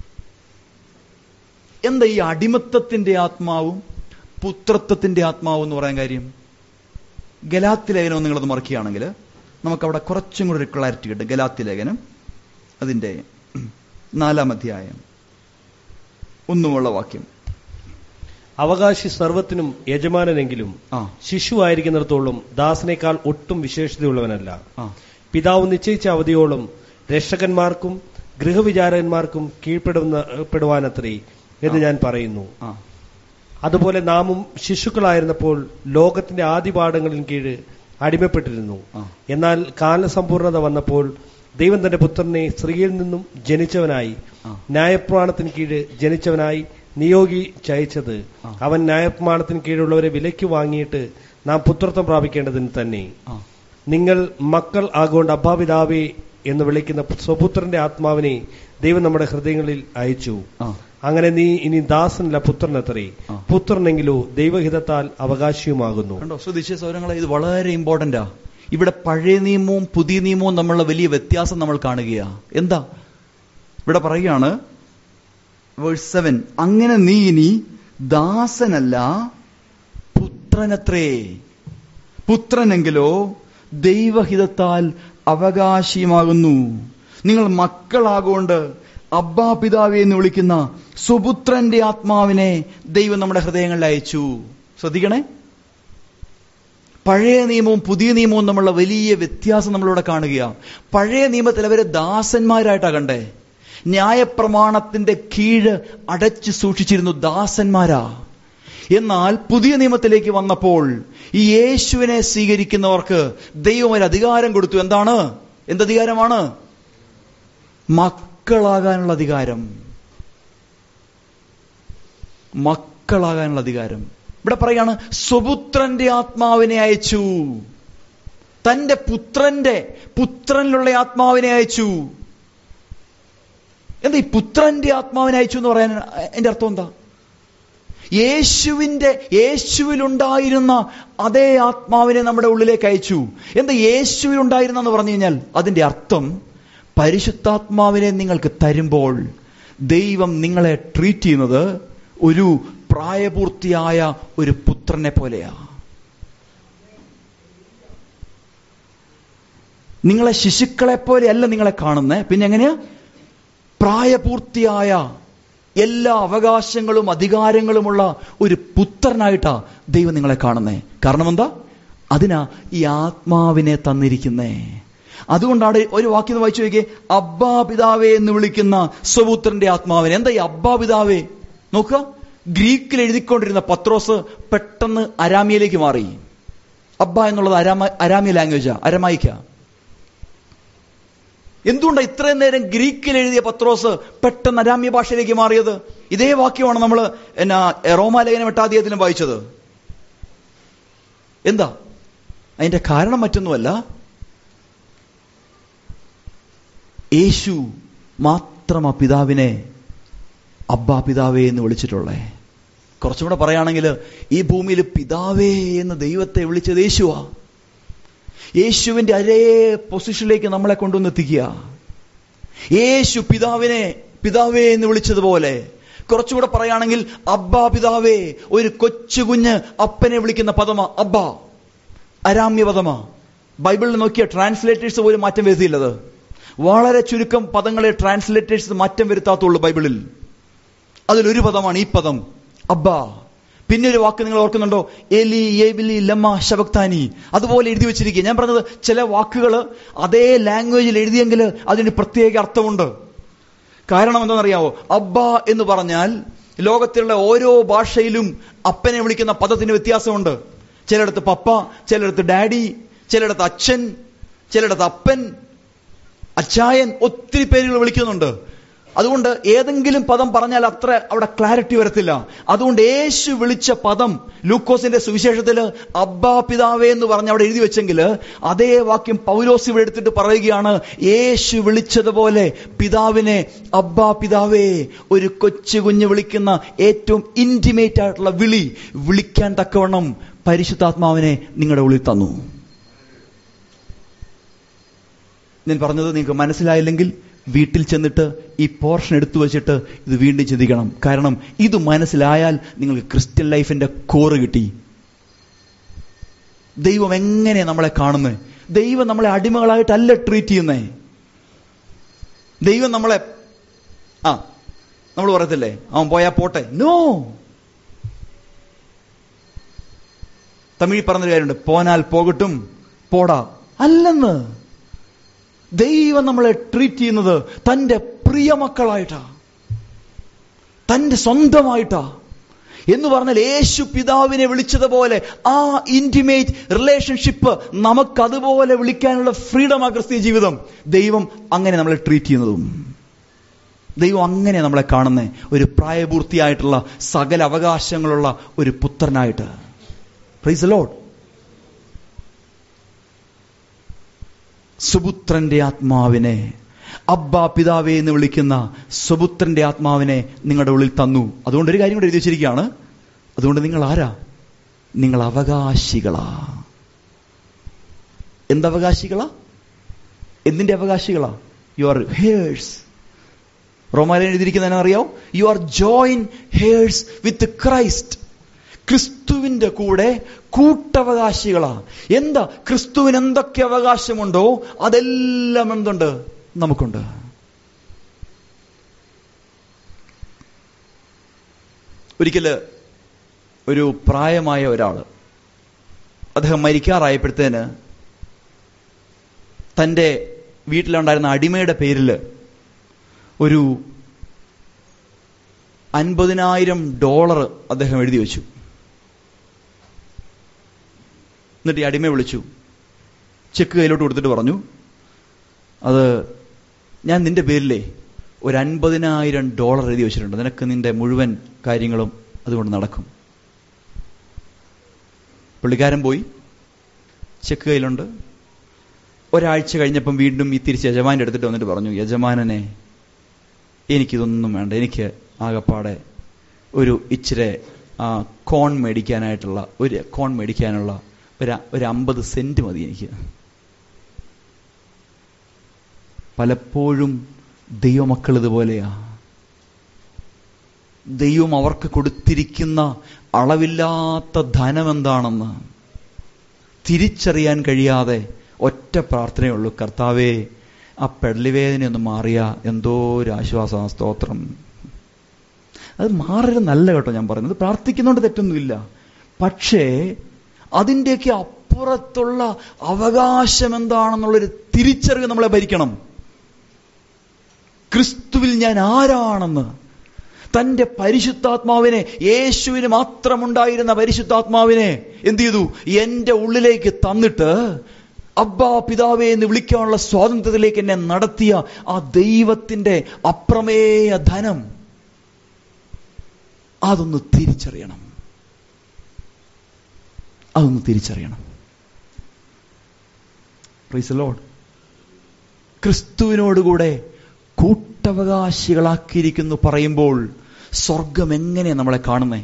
എന്താ ഈ അടിമത്തത്തിന്റെ ആത്മാവും പുത്രത്വത്തിന്റെ ആത്മാവും എന്ന് പറയാൻ കാര്യം ഗലാത്തി ലേഖനം നിങ്ങളത് മറക്കുകയാണെങ്കിൽ നമുക്കവിടെ കുറച്ചും കൂടി ഒരു ക്ലാരിറ്റി കിട്ടും ഗലാത്തി ലേഖനം അതിന്റെ നാലാം അധ്യായം ഒന്നുമുള്ള വാക്യം അവകാശി സർവത്തിനും യജമാനനെങ്കിലും ആ ശിശുവായിരിക്കുന്നിടത്തോളം ദാസനേക്കാൾ ഒട്ടും വിശേഷതയുള്ളവനല്ല ആ പിതാവ് നിശ്ചയിച്ച അവധിയോളം രക്ഷകന്മാർക്കും ഗൃഹവിചാരകന്മാർക്കും കീഴ്പ്പെടുവാനത്രേ എന്ന് ഞാൻ പറയുന്നു ആ അതുപോലെ നാമും ശിശുക്കളായിരുന്നപ്പോൾ ലോകത്തിന്റെ ആദിപാഠങ്ങളിൽ കീഴ് അടിമപ്പെട്ടിരുന്നു ആ. എന്നാൽ കാലസമ്പൂർണത വന്നപ്പോൾ ദൈവം തന്റെ പുത്രനെ സ്ത്രീയിൽ നിന്നും ജനിച്ചവനായി ആ. ന്യായപ്രമാണത്തിന് കീഴ് ജനിച്ചവനായി നിയോഗി ചയച്ചത് ആ. അവൻ ന്യായപ്രമാണത്തിന് കീഴുള്ളവരെ വിലയ്ക്ക് വാങ്ങിയിട്ട് നാം പുത്രത്വം പ്രാപിക്കേണ്ടതിന് തന്നെ ആ നിങ്ങൾ മക്കൾ ആകൊണ്ട് അബ്ബാപിതാവേ എന്ന് വിളിക്കുന്ന സ്വപുത്രന്റെ ആത്മാവിനെ ദൈവം നമ്മുടെ ഹൃദയങ്ങളിൽ അയച്ചു ആ അങ്ങനെ നീ ഇനി ദാസനല്ല പുത്രനത്രേ ആ. പുത്രനെങ്കിലോ ദൈവഹിതത്താൽ അവകാശിയുമാകുന്നു കണ്ടോ ശ്രദ്ധിച്ച സൗരങ്ങളെ ഇത് വളരെ ഇമ്പോർട്ടന്റാ ഇവിടെ പഴയ നിയമവും പുതിയ നിയമവും തമ്മിലുള്ള വലിയ വ്യത്യാസം നമ്മൾ കാണുകയാ എന്താ ഇവിടെ പറയുകയാണ് വേഴ്സ് സെവൻ അങ്ങനെ നീ ഇനി ദാസനല്ല പുത്രനത്രേ പുത്രനെങ്കിലോ ദൈവഹിതത്താൽ അവകാശിയുമാകുന്നു നിങ്ങൾ മക്കളാകൊണ്ട് അബ്ബാ പിതാവെ എന്ന് വിളിക്കുന്ന സുപുത്രന്റെ ആത്മാവിനെ ദൈവം നമ്മുടെ ഹൃദയങ്ങളിൽ അയച്ചു ശ്രദ്ധിക്കണേ പഴയ നിയമവും പുതിയ നിയമവും തമ്മിലുള്ള വലിയ വ്യത്യാസം നമ്മളിവിടെ കാണുകയാണ് പഴയ നിയമത്തിൽ അവരെ ദാസന്മാരായിട്ടാ കണ്ടേ ന്യായപ്രമാണത്തിന്റെ കീഴ് അടച്ചു സൂക്ഷിച്ചിരുന്നു ദാസന്മാരാ എന്നാൽ പുതിയ നിയമത്തിലേക്ക് വന്നപ്പോൾ ഈ യേശുവിനെ സ്വീകരിക്കുന്നവർക്ക് ദൈവം ഒരു അധികാരം കൊടുത്തു എന്താണ് എന്തധികാരമാണ് മക്കളാകാനുള്ള അധികാരം മക്കളാകാനുള്ള അധികാരം ഇവിടെ പറയാണ് സ്വപുത്രന്റെ ആത്മാവിനെ അയച്ചു തന്റെ പുത്രന്റെ പുത്രനിലുള്ള ആത്മാവിനെ അയച്ചു എന്താ ഈ പുത്രന്റെ ആത്മാവിനെ അയച്ചു എന്ന് പറയാൻ എന്റെ അർത്ഥം എന്താ യേശുവിന്റെ യേശുവിലുണ്ടായിരുന്ന അതേ ആത്മാവിനെ നമ്മുടെ ഉള്ളിലേക്ക് അയച്ചു എന്താ യേശുവിലുണ്ടായിരുന്ന എന്ന് പറഞ്ഞു കഴിഞ്ഞാൽ അതിന്റെ അർത്ഥം പരിശുദ്ധാത്മാവിനെ നിങ്ങൾക്ക് തരുമ്പോൾ ദൈവം നിങ്ങളെ ട്രീറ്റ് ചെയ്യുന്നത് ഒരു പ്രായപൂർത്തിയായ ഒരു പുത്രനെ പോലെയാ നിങ്ങളെ ശിശുക്കളെ പോലെയല്ല നിങ്ങളെ കാണുന്നത് പിന്നെ എങ്ങനെയാ പ്രായപൂർത്തിയായ എല്ലാ അവകാശങ്ങളും അധികാരങ്ങളുമുള്ള ഒരു പുത്രനായിട്ടാ ദൈവം നിങ്ങളെ കാണുന്നേ കാരണം എന്താ അതിനാ ഈ ആത്മാവിനെ തന്നിരിക്കുന്നേ അതുകൊണ്ടാണ് ഒരു വാക്യം വായിച്ചു നോക്കിയേ അബ്ബാ പിതാവേ എന്ന് വിളിക്കുന്ന സ്വപുത്രന്റെ ആത്മാവിനെ എന്താ ഈ അബ്ബാ പിതാവേ നോക്കുക ഗ്രീക്കിൽ എഴുതിക്കൊണ്ടിരുന്ന പത്രോസ് പെട്ടെന്ന് അരാമിയയിലേക്ക് മാറി അബ്ബ എന്നുള്ളത് അരാമ അരാമിയ ലാംഗ്വേജാ അരമായിക്ക എന്തുകൊണ്ടാണ് ഇത്രയും നേരം ഗ്രീക്കിൽ എഴുതിയ പത്രോസ് പെട്ടെന്ന് അരാമ്യ ഭാഷയിലേക്ക് മാറിയത് ഇതേ വാക്യമാണ് നമ്മൾ എന്നാ റോമാലേഖനം എട്ടാധ്യായത്തിലും വായിച്ചത് എന്താ അതിന്റെ കാരണം മറ്റൊന്നുമല്ല യേശു മാത്രം ആ പിതാവിനെ അബ്ബാ പിതാവേ എന്ന് വിളിച്ചിട്ടുള്ളേ കുറച്ചും കൂടെ പറയുകയാണെങ്കിൽ ഈ ഭൂമിയിൽ പിതാവേ എന്ന് ദൈവത്തെ വിളിച്ചത് യേശുവാ യേശുവിന്റെ അതേ പൊസിഷനിലേക്ക് നമ്മളെ കൊണ്ടുവന്ന് എത്തിക്കുക യേശു പിതാവിനെ പിതാവേ എന്ന് വിളിച്ചതുപോലെ കുറച്ചുകൂടെ പറയുകയാണെങ്കിൽ അബ്ബാ പിതാവേ ഒരു കൊച്ചു കുഞ്ഞ് അപ്പനെ വിളിക്കുന്ന പദമാ അബ്ബ അരാമ്യ പദമാ ബൈബിളിൽ നോക്കിയ ട്രാൻസ്ലേറ്റേഴ്സ് പോലും മാറ്റം വരുത്തിയില്ലത് വളരെ ചുരുക്കം പദങ്ങളെ ട്രാൻസ്ലേറ്റേഴ്സ് മാറ്റം വരുത്താത്തുള്ളൂ ബൈബിളിൽ അതിലൊരു പദമാണ് ഈ പദം അബ്ബ പിന്നെ ഒരു വാക്ക് നിങ്ങൾ ഓർക്കുന്നുണ്ടോ എലി ഏബിലി ലമ്മ ശബക്താനി അതുപോലെ എഴുതി വെച്ചിരിക്കുക ഞാൻ പറഞ്ഞത് ചില വാക്കുകൾ അതേ ലാംഗ്വേജിൽ എഴുതിയെങ്കിൽ അതിന് പ്രത്യേക അർത്ഥമുണ്ട് കാരണം എന്താണെന്നറിയാവോ അബ്ബ എന്ന് പറഞ്ഞാൽ ലോകത്തിലുള്ള ഓരോ ഭാഷയിലും അപ്പനെ വിളിക്കുന്ന പദത്തിന് വ്യത്യാസമുണ്ട് ചിലയിടത്ത് പപ്പ ചിലയിടത്ത് ഡാഡി ചിലയിടത്ത് അച്ഛൻ ചിലയിടത്ത് അപ്പൻ അച്ചായൻ ഒത്തിരി പേരുകൾ വിളിക്കുന്നുണ്ട് അതുകൊണ്ട് ഏതെങ്കിലും പദം പറഞ്ഞാൽ അത്ര അവിടെ ക്ലാരിറ്റി വരത്തില്ല അതുകൊണ്ട് യേശു വിളിച്ച പദം ലൂക്കോസിന്റെ സുവിശേഷത്തിൽ അബ്ബാ പിതാവേ എന്ന് പറഞ്ഞ് അവിടെ എഴുതി വെച്ചെങ്കിൽ അതേ വാക്യം പൗലോസ് ഇവിടെ എടുത്തിട്ട് പറയുകയാണ് യേശു വിളിച്ചതുപോലെ പിതാവിനെ അബ്ബാ പിതാവേ ഒരു കൊച്ചു കുഞ്ഞ് വിളിക്കുന്ന ഏറ്റവും ഇന്റിമേറ്റ് ആയിട്ടുള്ള വിളി വിളിക്കാൻ തക്കവണ്ണം പരിശുദ്ധാത്മാവിനെ നിങ്ങളുടെ ഉള്ളിൽ തന്നു ഞാൻ പറഞ്ഞത് നിങ്ങൾക്ക് മനസ്സിലായില്ലെങ്കിൽ വീട്ടിൽ ചെന്നിട്ട് ഈ പോർഷൻ എടുത്തു വെച്ചിട്ട് ഇത് വീണ്ടും ചിന്തിക്കണം കാരണം ഇത് മനസ്സിലായാൽ നിങ്ങൾക്ക് ക്രിസ്ത്യൻ ലൈഫിന്റെ കോറ് കിട്ടി ദൈവം എങ്ങനെ നമ്മളെ കാണുന്നത് ദൈവം നമ്മളെ അടിമകളായിട്ടല്ല ട്രീറ്റ് ചെയ്യുന്നേ ദൈവം നമ്മളെ ആ നമ്മൾ പറയത്തില്ലേ അവൻ പോയാ പോട്ടെ നോ തമിഴിൽ പറഞ്ഞൊരു കാര്യമുണ്ട് പോനാൽ പോകട്ടും പോടാ അല്ലെന്ന് ദൈവം നമ്മളെ ട്രീറ്റ് ചെയ്യുന്നത് തന്റെ പ്രിയ മക്കളായിട്ടാ തന്റെ സ്വന്തമായിട്ടാ എന്ന് പറഞ്ഞാൽ യേശു പിതാവിനെ വിളിച്ചതുപോലെ ആ ഇന്റിമേറ്റ് റിലേഷൻഷിപ്പ് നമുക്ക് അതുപോലെ വിളിക്കാനുള്ള ഫ്രീഡം ആ ക്രിസ്തീയ ജീവിതം ദൈവം അങ്ങനെ നമ്മളെ ട്രീറ്റ് ചെയ്യുന്നതും ദൈവം അങ്ങനെ നമ്മളെ കാണുന്നേ ഒരു പ്രായപൂർത്തിയായിട്ടുള്ള സകല അവകാശങ്ങളുള്ള ഒരു പുത്രനായിട്ട് പ്രൈസ് ലോഡ് സുപുത്രന്റെ ആത്മാവിനെ അബ്ബ പിതാവേ എന്ന് വിളിക്കുന്ന സുപുത്രന്റെ ആത്മാവിനെ നിങ്ങളുടെ ഉള്ളിൽ തന്നു അതുകൊണ്ട് ഒരു കാര്യം കൂടെ എഴുതി വെച്ചിരിക്കുകയാണ് അതുകൊണ്ട് നിങ്ങൾ ആരാ നിങ്ങൾ അവകാശികളാ എന്തവകാശികളാ എന്തിന്റെ അവകാശികളാ യു ആർ ഹേഴ്സ് റോമാലയം എഴുതിയിരിക്കുന്നതിനെ അറിയാവോ you are joint heirs with Christ ക്രിസ്തുവിന്റെ കൂടെ കൂട്ടവകാശികളാ എന്താ ക്രിസ്തുവിന് എന്തൊക്കെ അവകാശമുണ്ടോ അതെല്ലാം എന്തുണ്ട് നമുക്കുണ്ട് ഒരിക്കല് ഒരു പ്രായമായ ഒരാള് അദ്ദേഹം മരിക്കാറായപ്പോഴത്തേന് തന്റെ വീട്ടിലുണ്ടായിരുന്ന അടിമയുടെ പേരിൽ ഒരു അൻപതിനായിരം ഡോളർ അദ്ദേഹം എഴുതി വെച്ചു എന്നിട്ട് ഈ അടിമയെ വിളിച്ചു ചെക്ക് കയ്യിലോട്ട് കൊടുത്തിട്ട് പറഞ്ഞു അത് ഞാൻ നിന്റെ പേരിലേ ഒരു അൻപതിനായിരം ഡോളർ എഴുതി വെച്ചിട്ടുണ്ട് നിനക്ക് നിന്റെ മുഴുവൻ കാര്യങ്ങളും അതുകൊണ്ട് നടക്കും പുള്ളിക്കാരൻ പോയി ചെക്ക് കയ്യിലുണ്ട് ഒരാഴ്ച കഴിഞ്ഞപ്പം വീണ്ടും ഈ തിരിച്ച് യജമാൻ്റെ എടുത്തിട്ട് വന്നിട്ട് പറഞ്ഞു യജമാനനെ എനിക്കിതൊന്നും വേണ്ട എനിക്ക് ആകപ്പാടെ ഒരു ഇച്ചിരി ആ, കോൺ മേടിക്കാനായിട്ടുള്ള ഒരു കോൺ മേടിക്കാനുള്ള ഒരു ഒരു അമ്പത് സെന്റ് മതി എനിക്ക് പലപ്പോഴും ദൈവമക്കൾ ഇതുപോലെയാ ദൈവം അവർക്ക് കൊടുത്തിരിക്കുന്ന അളവില്ലാത്ത ധനം എന്താണെന്ന് തിരിച്ചറിയാൻ കഴിയാതെ ഒറ്റ പ്രാർത്ഥനയുള്ളൂ കർത്താവേ ആ പെടലിവേദന ഒന്ന് മാറിയ എന്തോ ഒരു ആശ്വാസ സ്തോത്രം അത് മാറരുത് നല്ല കേട്ടോ ഞാൻ പറയുന്നത് പ്രാർത്ഥിക്കുന്നതുകൊണ്ട് തെറ്റൊന്നുമില്ല പക്ഷേ അതിൻ്റെയൊക്കെ അപ്പുറത്തുള്ള അവകാശം എന്താണെന്നുള്ളൊരു തിരിച്ചറിവ് നമ്മളെ ഭരിക്കണം ക്രിസ്തുവിൽ ഞാൻ ആരാണെന്ന് തന്റെ പരിശുദ്ധാത്മാവിനെ യേശുവിന് മാത്രമുണ്ടായിരുന്ന പരിശുദ്ധാത്മാവിനെ എന്ത് ചെയ്തു എന്റെ ഉള്ളിലേക്ക് തന്നിട്ട് അബ്ബാ പിതാവേ എന്ന് വിളിക്കാനുള്ള സ്വാതന്ത്ര്യത്തിലേക്ക് എന്നെ നടത്തിയ ആ ദൈവത്തിന്റെ അപ്രമേയ ധനം അതൊന്ന് തിരിച്ചറിയണം അതൊന്ന് തിരിച്ചറിയണം Praise the Lord. ക്രിസ്തുവിനോടുകൂടെ കൂട്ടവകാശികളാക്കിയിരിക്കുന്നു പറയുമ്പോൾ സ്വർഗം എങ്ങനെ നമ്മളെ കാണുന്നേ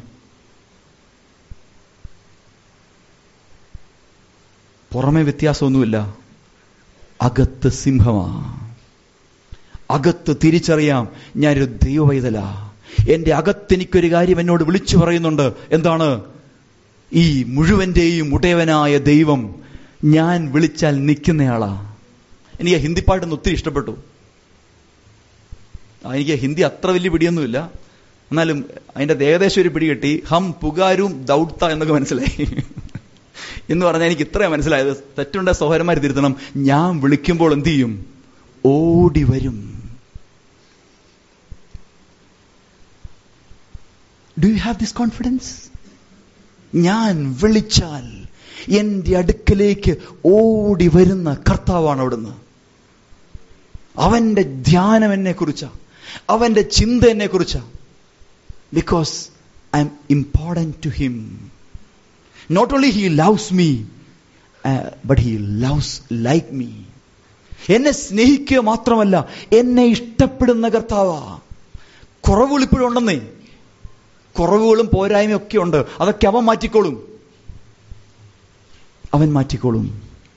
പുറമെ വ്യത്യാസമൊന്നുമില്ല അകത്ത് സിംഹമാ അകത്ത് തിരിച്ചറിയാം ഞാനൊരു ദൈവവൈതല എന്റെ അകത്ത് എനിക്കൊരു കാര്യം എന്നോട് വിളിച്ചു പറയുന്നുണ്ട് എന്താണ് ഈ മുഴുവന്റെയും ഉടയവനായ ദൈവം ഞാൻ വിളിച്ചാൽ നിൽക്കുന്നയാളാ എനിക്ക് ആ ഹിന്ദി പാട്ടൊന്ന് ഒത്തിരി ഇഷ്ടപ്പെട്ടു ആ, എനിക്ക് ഹിന്ദി അത്ര വലിയ പിടിയൊന്നുമില്ല എന്നാലും അതിന്റെ ഏകദേശം ഒരു പിടി കിട്ടി ഹം പുകാരും ദൗത്ത എന്നൊക്കെ മനസ്സിലായി എന്ന് പറഞ്ഞാൽ എനിക്ക് ഇത്രയും മനസ്സിലായത് തെറ്റുണ്ട സഹോദരന്മാർ തിരുത്തണം ഞാൻ വിളിക്കുമ്പോൾ എന്ത് ചെയ്യും ഓടി വരും do you have this confidence ഞാൻ വിളിച്ചാൽ എന്റെ അടുക്കലേക്ക് ഓടി വരുന്ന കർത്താവാണ് അവിടുന്ന് അവന്റെ ധ്യാനം എന്നെ കുറിച്ച അവന്റെ ചിന്ത എന്നെ കുറിച്ച because I'm important to him not only he loves me but he loves like me എന്നെ സ്നേഹിക്കുക മാത്രമല്ല എന്നെ ഇഷ്ടപ്പെടുന്ന കർത്താവാ കുറവുകൾ ഇപ്പോഴും ഉണ്ടെന്നേ കുറവുകളും പോരായ്മയും ഒക്കെ ഉണ്ട് അതൊക്കെ അവൻ മാറ്റിക്കോളും അവൻ മാറ്റിക്കോളും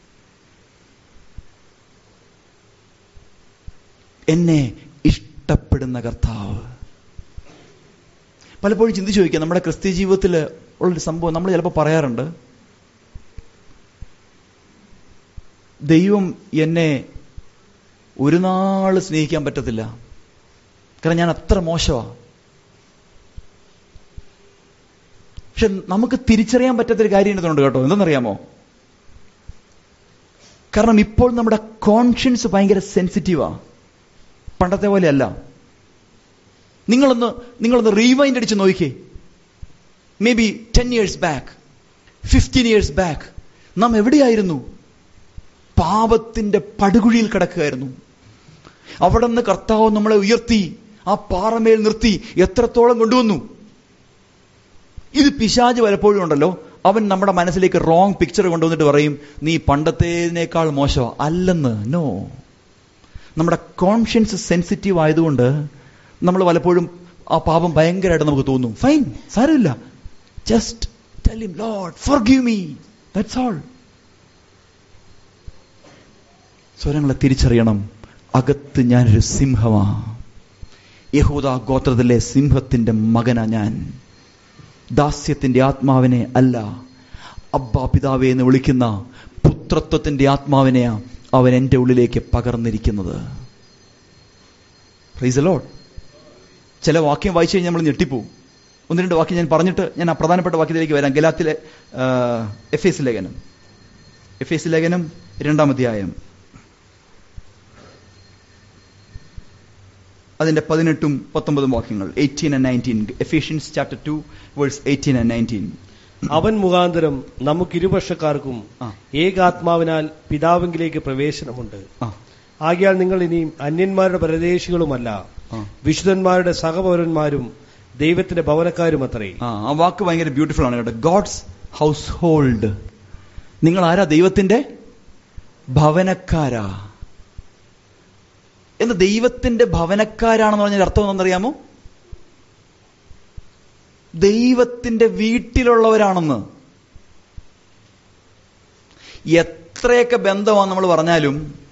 എന്നെ ഇഷ്ടപ്പെടുന്ന കർത്താവ് പലപ്പോഴും ചിന്തിച്ചു ചോദിക്കുക നമ്മുടെ ക്രിസ്ത്യ ജീവിതത്തിൽ ഉള്ളൊരു സംഭവം നമ്മൾ ചിലപ്പോൾ പറയാറുണ്ട് ദൈവം എന്നെ ഒരു നാള് സ്നേഹിക്കാൻ പറ്റത്തില്ല കാരണം ഞാൻ അത്ര മോശമാണ് പക്ഷെ നമുക്ക് തിരിച്ചറിയാൻ പറ്റാത്തൊരു കാര്യം ഇതിനുണ്ട് കേട്ടോ എന്തെന്നറിയാമോ കാരണം ഇപ്പോൾ നമ്മുടെ കോൺഷ്യൻസ് ഭയങ്കര സെൻസിറ്റീവാ പണ്ടത്തെ പോലെയല്ല നിങ്ങളൊന്ന് നിങ്ങളൊന്ന് റീവൈൻഡ് അടിച്ച് നോക്കിക്കേ maybe ten years back fifteen years back നാം എവിടെയായിരുന്നു പാപത്തിന്റെ പടുകുഴിയിൽ കിടക്കുകയായിരുന്നു അവിടെ നിന്ന് കർത്താവ് നമ്മളെ ഉയർത്തി ആ പാറമേൽ നിർത്തി എത്രത്തോളം കൊണ്ടുവന്നു ഇത് പിശാജ് പലപ്പോഴും ഉണ്ടല്ലോ അവൻ നമ്മുടെ മനസ്സിലേക്ക് റോങ് പിക്ചർ കൊണ്ടുവന്നിട്ട് പറയും നീ പണ്ടത്തേതിനേക്കാൾ മോശമാ അല്ലെന്ന് നോ നമ്മുടെ കോൺഷ്യൻസ് സെൻസിറ്റീവ് ആയതുകൊണ്ട് നമ്മൾ പലപ്പോഴും ആ പാപം ഭയങ്കരമായിട്ട് നമുക്ക് തോന്നും ഫൈൻ സാരമില്ല just tell him lord forgive me that's all സ്വരങ്ങളെ തിരിച്ചറിയണം അകത്ത് ഞാനൊരു സിംഹമാ യഹൂദ ഗോത്രത്തിലെ സിംഹത്തിന്റെ മകനാ ഞാൻ ദാസ്യത്തിന്റെ ആത്മാവിനെ അല്ല അബ്ബാ പിതാവേ എന്ന് വിളിക്കുന്ന പുത്രത്വത്തിന്റെ ആത്മാവിനെയാ അവൻ എൻ്റെ ഉള്ളിലേക്ക് പകർന്നിരിക്കുന്നത് പ്രൈസ് ലോഡ് ചില വാക്യം വായിച്ചു കഴിഞ്ഞാൽ നമ്മൾ ഞെട്ടിപ്പോവും ഒന്ന് രണ്ട് വാക്യം ഞാൻ പറഞ്ഞിട്ട് ഞാൻ ആ പ്രധാനപ്പെട്ട വാക്യത്തിലേക്ക് വരാം ഗലാത്തിലെ എഫ് എസ് ലേഖനം എഫ് എസ് ലേഖനം രണ്ടാം അധ്യായം അതിന്റെ പതിനെട്ടും പത്തൊമ്പതും വാക്യങ്ങൾ eighteen and nineteen Ephesians chapter two verse eighteen and nineteen അവൻ മുഖാന്തരം നമുക്ക് ഇരുപക്ഷക്കാർക്കും ആ. ഏകാത്മാവിനാൽ പിതാവിങ്കിലേക്ക് പ്രവേശനമുണ്ട് ആ ആകിയാൽ നിങ്ങൾ ഇനിയും അന്യന്മാരുടെ പരദേശികളുമല്ല ആ. വിശുദ്ധന്മാരുടെ സഹപൗരന്മാരും ദൈവത്തിന്റെ ഭവനക്കാരും അത്രേ ആ ആ വാക്ക് ഭയങ്കര ബ്യൂട്ടിഫുൾ ആണ് കേട്ടോ ഗോഡ്സ് ഹൗസ് ഹോൾഡ് നിങ്ങൾ ആരാ ദൈവത്തിന്റെ ഭവനക്കാരാ എന്ന് ദൈവത്തിന്റെ ഭവനക്കാരാണെന്ന് പറഞ്ഞ അർത്ഥം എന്താണെന്നറിയാമോ ദൈവത്തിന്റെ വീട്ടിലുള്ളവരാണെന്ന് എത്രയൊക്കെ ബന്ധമാണ് നമ്മൾ പറഞ്ഞാലും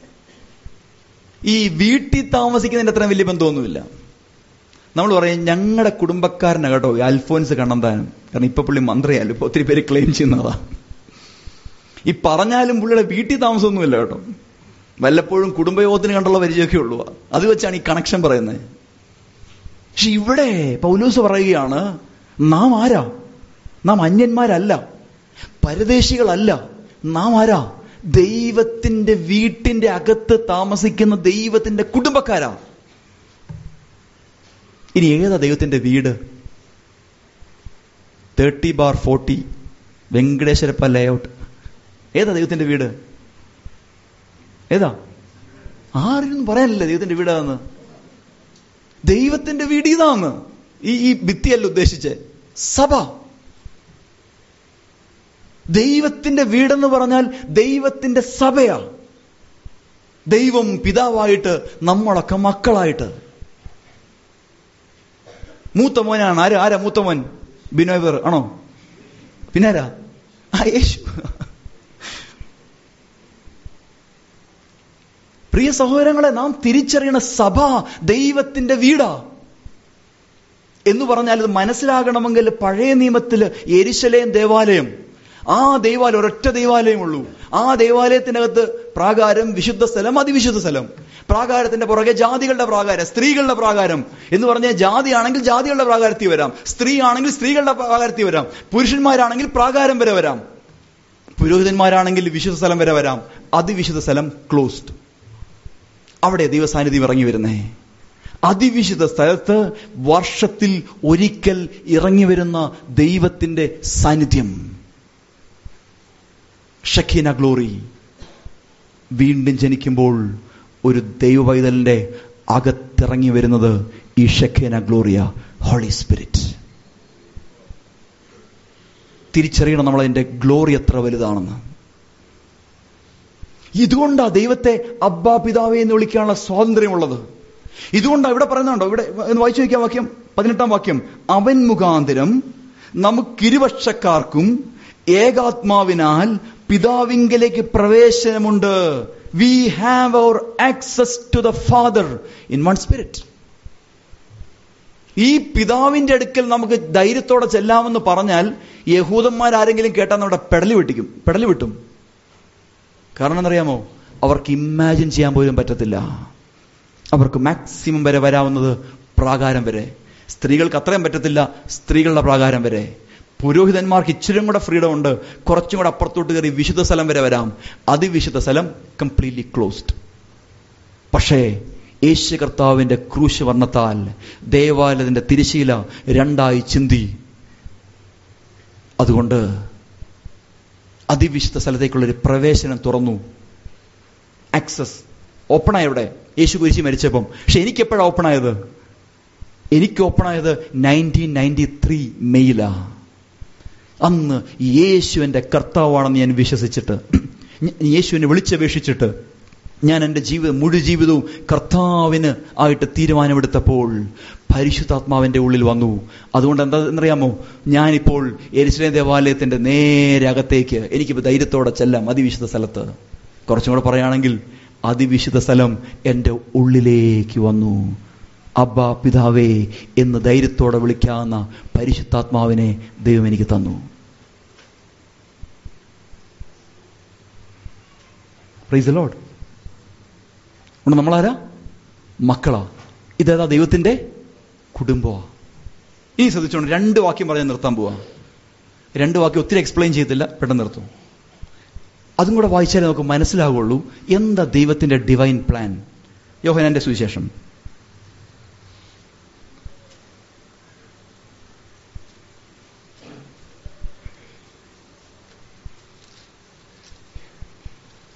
ഈ വീട്ടിൽ താമസിക്കുന്നതിന്റെ അത്രയും വലിയ ബന്ധമൊന്നുമില്ല നമ്മൾ പറയും ഞങ്ങളുടെ കുടുംബക്കാരനാ കേട്ടോ ഈ അൽഫോൻസ് കണ്ണന്താനം കാരണം ഇപ്പൊ പുള്ളി മന്ത്രിയല്ല ഇപ്പൊ ഒത്തിരി പേര് ക്ലെയിം ചെയ്യുന്നതാ ഈ പറഞ്ഞാലും പുള്ളിയുടെ വീട്ടിൽ താമസമൊന്നുമില്ല കേട്ടോ വല്ലപ്പോഴും കുടുംബയോഗത്തിന് കണ്ടുള്ള പരിചയമൊക്കെ ഉള്ളൂ അത് വെച്ചാണ് ഈ കണക്ഷൻ പറയുന്നത് പക്ഷെ ഇവിടെ പൗലൂസ് പറയുകയാണ് നാം ആരാ നാം അന്യന്മാരല്ല പരദേശികളല്ല നാം ആരാ ദൈവത്തിന്റെ വീട്ടിന്റെ അകത്ത് താമസിക്കുന്ന ദൈവത്തിന്റെ കുടുംബക്കാരാ ഇനി ഏതാ ദൈവത്തിന്റെ വീട് thirty bar forty Venkateshwarappa layout ഏതാ ദൈവത്തിന്റെ വീട് ഏതാ ആരും പറയാനില്ല ദൈവത്തിന്റെ വീടാന്ന് ദൈവത്തിന്റെ വീട് ഇതാന്ന് ഈ ഈ ഭിത്തിയല്ല ഉദ്ദേശിച്ച് സഭ ദൈവത്തിന്റെ വീടെന്ന് പറഞ്ഞാൽ ദൈവത്തിന്റെ സഭയാ ദൈവം പിതാവായിട്ട് നമ്മളൊക്കെ മക്കളായിട്ട് മൂത്ത മോനാണ് ആരാ ആരാ മൂത്ത മോൻ ബിനോയ് ആണോ പിന്നെ ആരാ ആ യേശു പ്രിയ സഹോദരങ്ങളെ നാം തിരിച്ചറിയണ സഭ ദൈവത്തിന്റെ വീടാ എന്ന് പറഞ്ഞാൽ ഇത് മനസ്സിലാകണമെങ്കിൽ പഴയ നിയമത്തില് എരിശലേം ദേവാലയം ആ ദേവാലയം ഒരൊറ്റ ദേവാലയമുള്ളൂ ആ ദേവാലയത്തിനകത്ത് പ്രാകാരം വിശുദ്ധ സ്ഥലം അതിവിശുദ്ധ സ്ഥലം പ്രാകാരത്തിന്റെ പുറകെ ജാതികളുടെ പ്രാകാരം സ്ത്രീകളുടെ പ്രാകാരം എന്ന് പറഞ്ഞാൽ ജാതി ആണെങ്കിൽ ജാതികളുടെ പ്രാകാരത്തിൽ വരാം സ്ത്രീ ആണെങ്കിൽ സ്ത്രീകളുടെ പ്രാകാരത്തിൽ വരാം പുരുഷന്മാരാണെങ്കിൽ പ്രാകാരം വരെ വരാം പുരോഹിതന്മാരാണെങ്കിൽ വിശുദ്ധ സ്ഥലം വരെ വരാം അതിവിശുദ്ധ സ്ഥലം ക്ലോസ്ഡ് അവിടെ ദൈവസാന്നിധ്യം ഇറങ്ങി വരുന്നേ അതിവിശുദ്ധ സ്ഥലത്ത് വർഷത്തിൽ ഒരിക്കൽ ഇറങ്ങി വരുന്ന ദൈവത്തിന്റെ സാന്നിധ്യം ഷക്കീന ഗ്ലോറി വീണ്ടും ജനിക്കുമ്പോൾ ഒരു ദൈവവൈതലിന്റെ അകത്തിറങ്ങി വരുന്നത് ഈ ഷക്കീന ഗ്ലോറിയ ഹോളി സ്പിരിറ്റ് തിരിച്ചറിയണം നമ്മൾ അതിന്റെ ഗ്ലോറി എത്ര വലുതാണെന്ന് ഇതുകൊണ്ടാ ദൈവത്തെ അബ്ബാ പിതാവേ എന്ന് വിളിക്കാനുള്ള സ്വാതന്ത്ര്യമുള്ളത് ഇതുകൊണ്ടാ ഇവിടെ പറയുന്നുണ്ടോ ഇവിടെ ഒന്ന് വായിച്ചു നോക്കിയ വാക്യം പതിനെട്ടാം വാക്യം അവൻ മുഖാന്തരം നമുക്കിരുപക്ഷക്കാർക്കും ഏകാത്മാവിനാൽ പിതാവിങ്കലേക്ക് പ്രവേശനമുണ്ട് we have our access to the father in one spirit ഈ പിതാവിന്റെ അടുക്കൽ നമുക്ക് ധൈര്യത്തോടെ ചെല്ലാമെന്ന് പറഞ്ഞാൽ യഹൂദന്മാരാരെങ്കിലും കേട്ടാൽ നമ്മുടെ പെടലി വെട്ടിക്കും പെടലി വിട്ടും കാരണം എന്നറിയാമോ അവർക്ക് ഇമാജിൻ ചെയ്യാൻ പോലും പറ്റത്തില്ല അവർക്ക് മാക്സിമം വരെ വരാവുന്നത് പ്രാകാരം വരെ സ്ത്രീകൾക്ക് അത്രയും പറ്റത്തില്ല സ്ത്രീകളുടെ പ്രാകാരം വരെ പുരോഹിതന്മാർക്ക് ഇച്ചിരും കൂടെ ഫ്രീഡം ഉണ്ട് കുറച്ചും കൂടെ അപ്പുറത്തോട്ട് കയറി വിശുദ്ധ സ്ഥലം വരെ വരാം അതിവിശുദ്ധ സ്ഥലം കംപ്ലീറ്റ്ലി ക്ലോസ്ഡ് പക്ഷേ യേശു കർത്താവിന്റെ ക്രൂശ് വർണ്ണത്താൽ ദേവാലയത്തിന്റെ തിരശീല രണ്ടായി ചിന്തി അതുകൊണ്ട് അതിവിശുദ്ധ സ്ഥലത്തേക്കുള്ള ഒരു പ്രവേശനം തുറന്നു ആക്സസ് ഓപ്പണായ ഇവിടെ യേശു കുരിശി മരിച്ചപ്പം പക്ഷെ എനിക്ക് എപ്പോഴാണ് ഓപ്പൺ ആയത് എനിക്ക് ഓപ്പൺ ആയത് നയൻറ്റീൻ നയൻറ്റി ത്രീ മെയിലാ അന്ന് യേശു എൻ്റെ കർത്താവാണെന്ന് ഞാൻ വിശ്വസിച്ചിട്ട് യേശുവിനെ വിളിച്ചപേക്ഷിച്ചിട്ട് ഞാൻ എൻ്റെ ജീവിതം മുഴു ജീവിതവും കർത്താവിന് ആയിട്ട് തീരുമാനമെടുത്തപ്പോൾ പരിശുദ്ധാത്മാവിന്റെ ഉള്ളിൽ വന്നു അതുകൊണ്ട് എന്താണെന്നറിയാമോ ഞാനിപ്പോൾ എരിശ്രേ ദേവാലയത്തിന്റെ നേരെ അകത്തേക്ക് എനിക്കിപ്പോൾ ധൈര്യത്തോടെ ചെല്ലാം അതിവിശുദ്ധ സ്ഥലത്ത് കുറച്ചും കൂടെ പറയുകയാണെങ്കിൽ അതിവിശുദ്ധ സ്ഥലം എൻ്റെ ഉള്ളിലേക്ക് വന്നു അബ്ബ പിതാവേ എന്ന് ധൈര്യത്തോടെ വിളിക്കാവുന്ന പരിശുദ്ധാത്മാവിനെ ദൈവം എനിക്ക് തന്നു പ്രൈസ് ലോഡ് അതുകൊണ്ട് നമ്മളാരാ മക്കളാ ഇതേതാ ദൈവത്തിന്റെ കുടുംബമാ ഇനി ശ്രദ്ധിച്ചോണ്ട് രണ്ട് വാക്യം പറഞ്ഞ് നിർത്താൻ പോവാ രണ്ട് വാക്യം ഒത്തിരി എക്സ്പ്ലെയിൻ ചെയ്യത്തില്ല പെട്ടെന്ന് നിർത്തും അതും കൂടെ വായിച്ചാലേ നമുക്ക് മനസ്സിലാവുള്ളൂ എന്താ ദൈവത്തിന്റെ ഡിവൈൻ പ്ലാൻ യോഹനാന്റെ സുവിശേഷം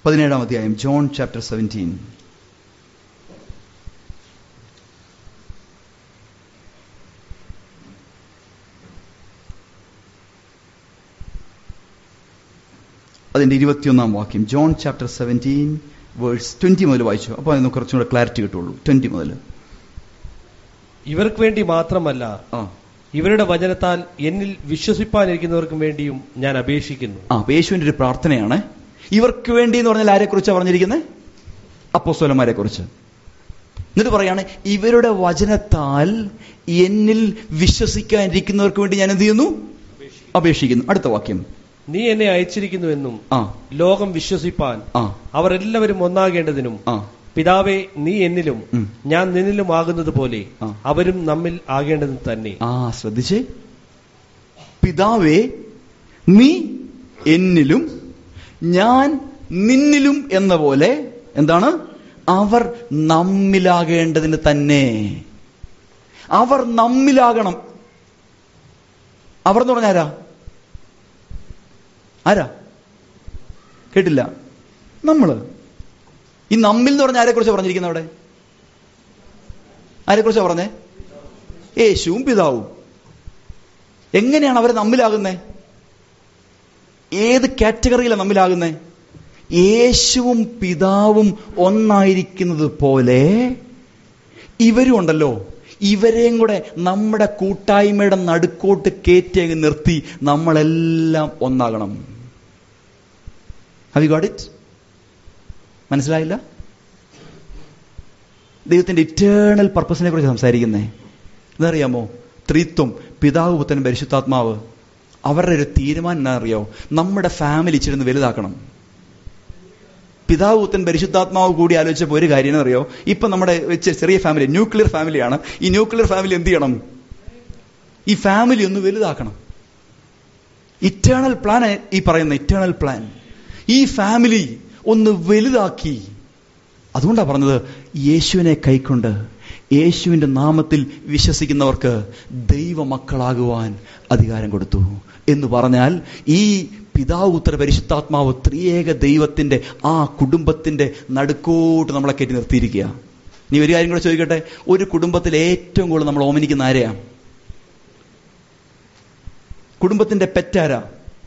പതിനേഴാം അധ്യായം ജോൺ ചാപ്റ്റർ സെവൻറ്റീൻ അതിന്റെ ഇരുപത്തിയൊന്നാം വാക്യം John chapter seventeen verse twenty മുതൽ വായിച്ചു അപ്പോൾ അതിന് കുറച്ചും കൂടെ ക്ലാരിറ്റി കിട്ടുള്ളൂ ട്വന്റി മുതൽ ഇവർക്ക് വേണ്ടി മാത്രമല്ല ആ ഇവരുടെ വചനത്താൽ എന്നിൽ വിശ്വസിപ്പാനിരിക്കുന്നവർക്കും വേണ്ടിയും ഞാൻ അപേക്ഷിക്കുന്നു ആ അപ്പൊ യേശുവിന്റെ ഒരു പ്രാർത്ഥനയാണ് ഇവർക്ക് വേണ്ടി എന്ന് പറഞ്ഞാൽ ആരെ കുറിച്ചാണ് പറഞ്ഞിരിക്കുന്നത് അപ്പോസ്തലന്മാരെ കുറിച്ച് എന്നിട്ട് പറയാണ് ഇവരുടെ വചനത്താൽ എന്നിൽ വിശ്വസിക്കാനിരിക്കുന്നവർക്ക് വേണ്ടി ഞാൻ എന്ത് ചെയ്യുന്നു അപേക്ഷിക്കുന്നു അടുത്ത വാക്യം നീ എന്നെ അയച്ചിരിക്കുന്നുവെന്നും ആ ലോകം വിശ്വസിപ്പാൻ ആ അവർ എല്ലാവരും ഒന്നാകേണ്ടതിനും ആ പിതാവേ നീ എന്നിലും ഉം. ഞാൻ നിന്നിലും ആകുന്നത് പോലെ ആ. അവരും നമ്മിൽ ആകേണ്ടതും തന്നെ ആ ശ്രദ്ധിച്ചേ പിതാവേ നീ എന്നിലും ഞാൻ നിന്നിലും എന്ന പോലെ എന്താണ് അവർ നമ്മിലാകേണ്ടതിന് തന്നെ അവർ നമ്മിലാകണം അവർ എന്ന് പറഞ്ഞ ആരാ ആരാ കേട്ടില്ല നമ്മള് ഈ നമ്മിൽ എന്ന് പറഞ്ഞ ആരെ കുറിച്ച് പറഞ്ഞിരിക്കുന്നത് അവിടെ ആരെ കുറിച്ചാ പറഞ്ഞേ യേശുവും പിതാവും എങ്ങനെയാണ് അവർ നമ്മിലാകുന്നേ ഏത് കാറ്റഗറിയിലാണ് നമ്മിലാകുന്നേ യേശുവും പിതാവും ഒന്നായിരിക്കുന്നത് പോലെ ഇവരും ഉണ്ടല്ലോ ഇവരെയും കൂടെ നമ്മുടെ കൂട്ടായ്മയുടെ നടുക്കോട്ട് കയറ്റി അങ്ങ് നിർത്തി നമ്മളെല്ലാം ഒന്നാകണം ഹവ് യു ഗോട്ട് ഇറ്റ് മനസ്സിലായില്ല ദൈവത്തിന്റെ ഇറ്റേണൽ പർപ്പസിനെ കുറിച്ച് സംസാരിക്കുന്നേ ഇതറിയാമോ ത്രിത്വം പിതാവ് പുത്തൻ പരിശുദ്ധാത്മാവ് അവരുടെ ഒരു തീരുമാനം എന്നാ അറിയോ നമ്മുടെ ഫാമിലി ഇച്ചിരുന്ന് വലുതാക്കണം പിതാവ് പുത്തൻ പരിശുദ്ധാത്മാവ് കൂടി ആലോചിച്ചപ്പോൾ ഒരു കാര്യം അറിയോ ഇപ്പൊ നമ്മുടെ ചെ- ചെറിയ ഫാമിലി ന്യൂക്ലിയർ ഫാമിലിയാണ് ഈ ന്യൂക്ലിയർ ഫാമിലി എന്ത് ചെയ്യണം ഈ ഫാമിലി ഒന്ന് വലുതാക്കണം ഇറ്റേണൽ പ്ലാൻ ഈ പറയുന്ന ഇറ്റേണൽ പ്ലാൻ ഈ ഫാമിലി ഒന്ന് വലുതാക്കി അതുകൊണ്ടാണ് പറഞ്ഞത് യേശുവിനെ കൈക്കൊണ്ട് യേശുവിന്റെ നാമത്തിൽ വിശ്വസിക്കുന്നവർക്ക് ദൈവമക്കളാകുവാൻ അധികാരം കൊടുത്തു എന്ന് പറഞ്ഞാൽ ഈ പിതാവ് ഉത്തര പരിശുദ്ധാത്മാവ് ത്രിയേക ദൈവത്തിന്റെ ആ കുടുംബത്തിന്റെ നടുക്കോട്ട് നമ്മളെ കയറ്റി നിർത്തിയിരിക്കുക നീ ഒരു കാര്യം കൂടെ ചോദിക്കട്ടെ ഒരു കുടുംബത്തിൽ ഏറ്റവും കൂടുതൽ നമ്മൾ ഓമനിക്കുന്ന ആരെയാ കുടുംബത്തിന്റെ പെറ്റാരാ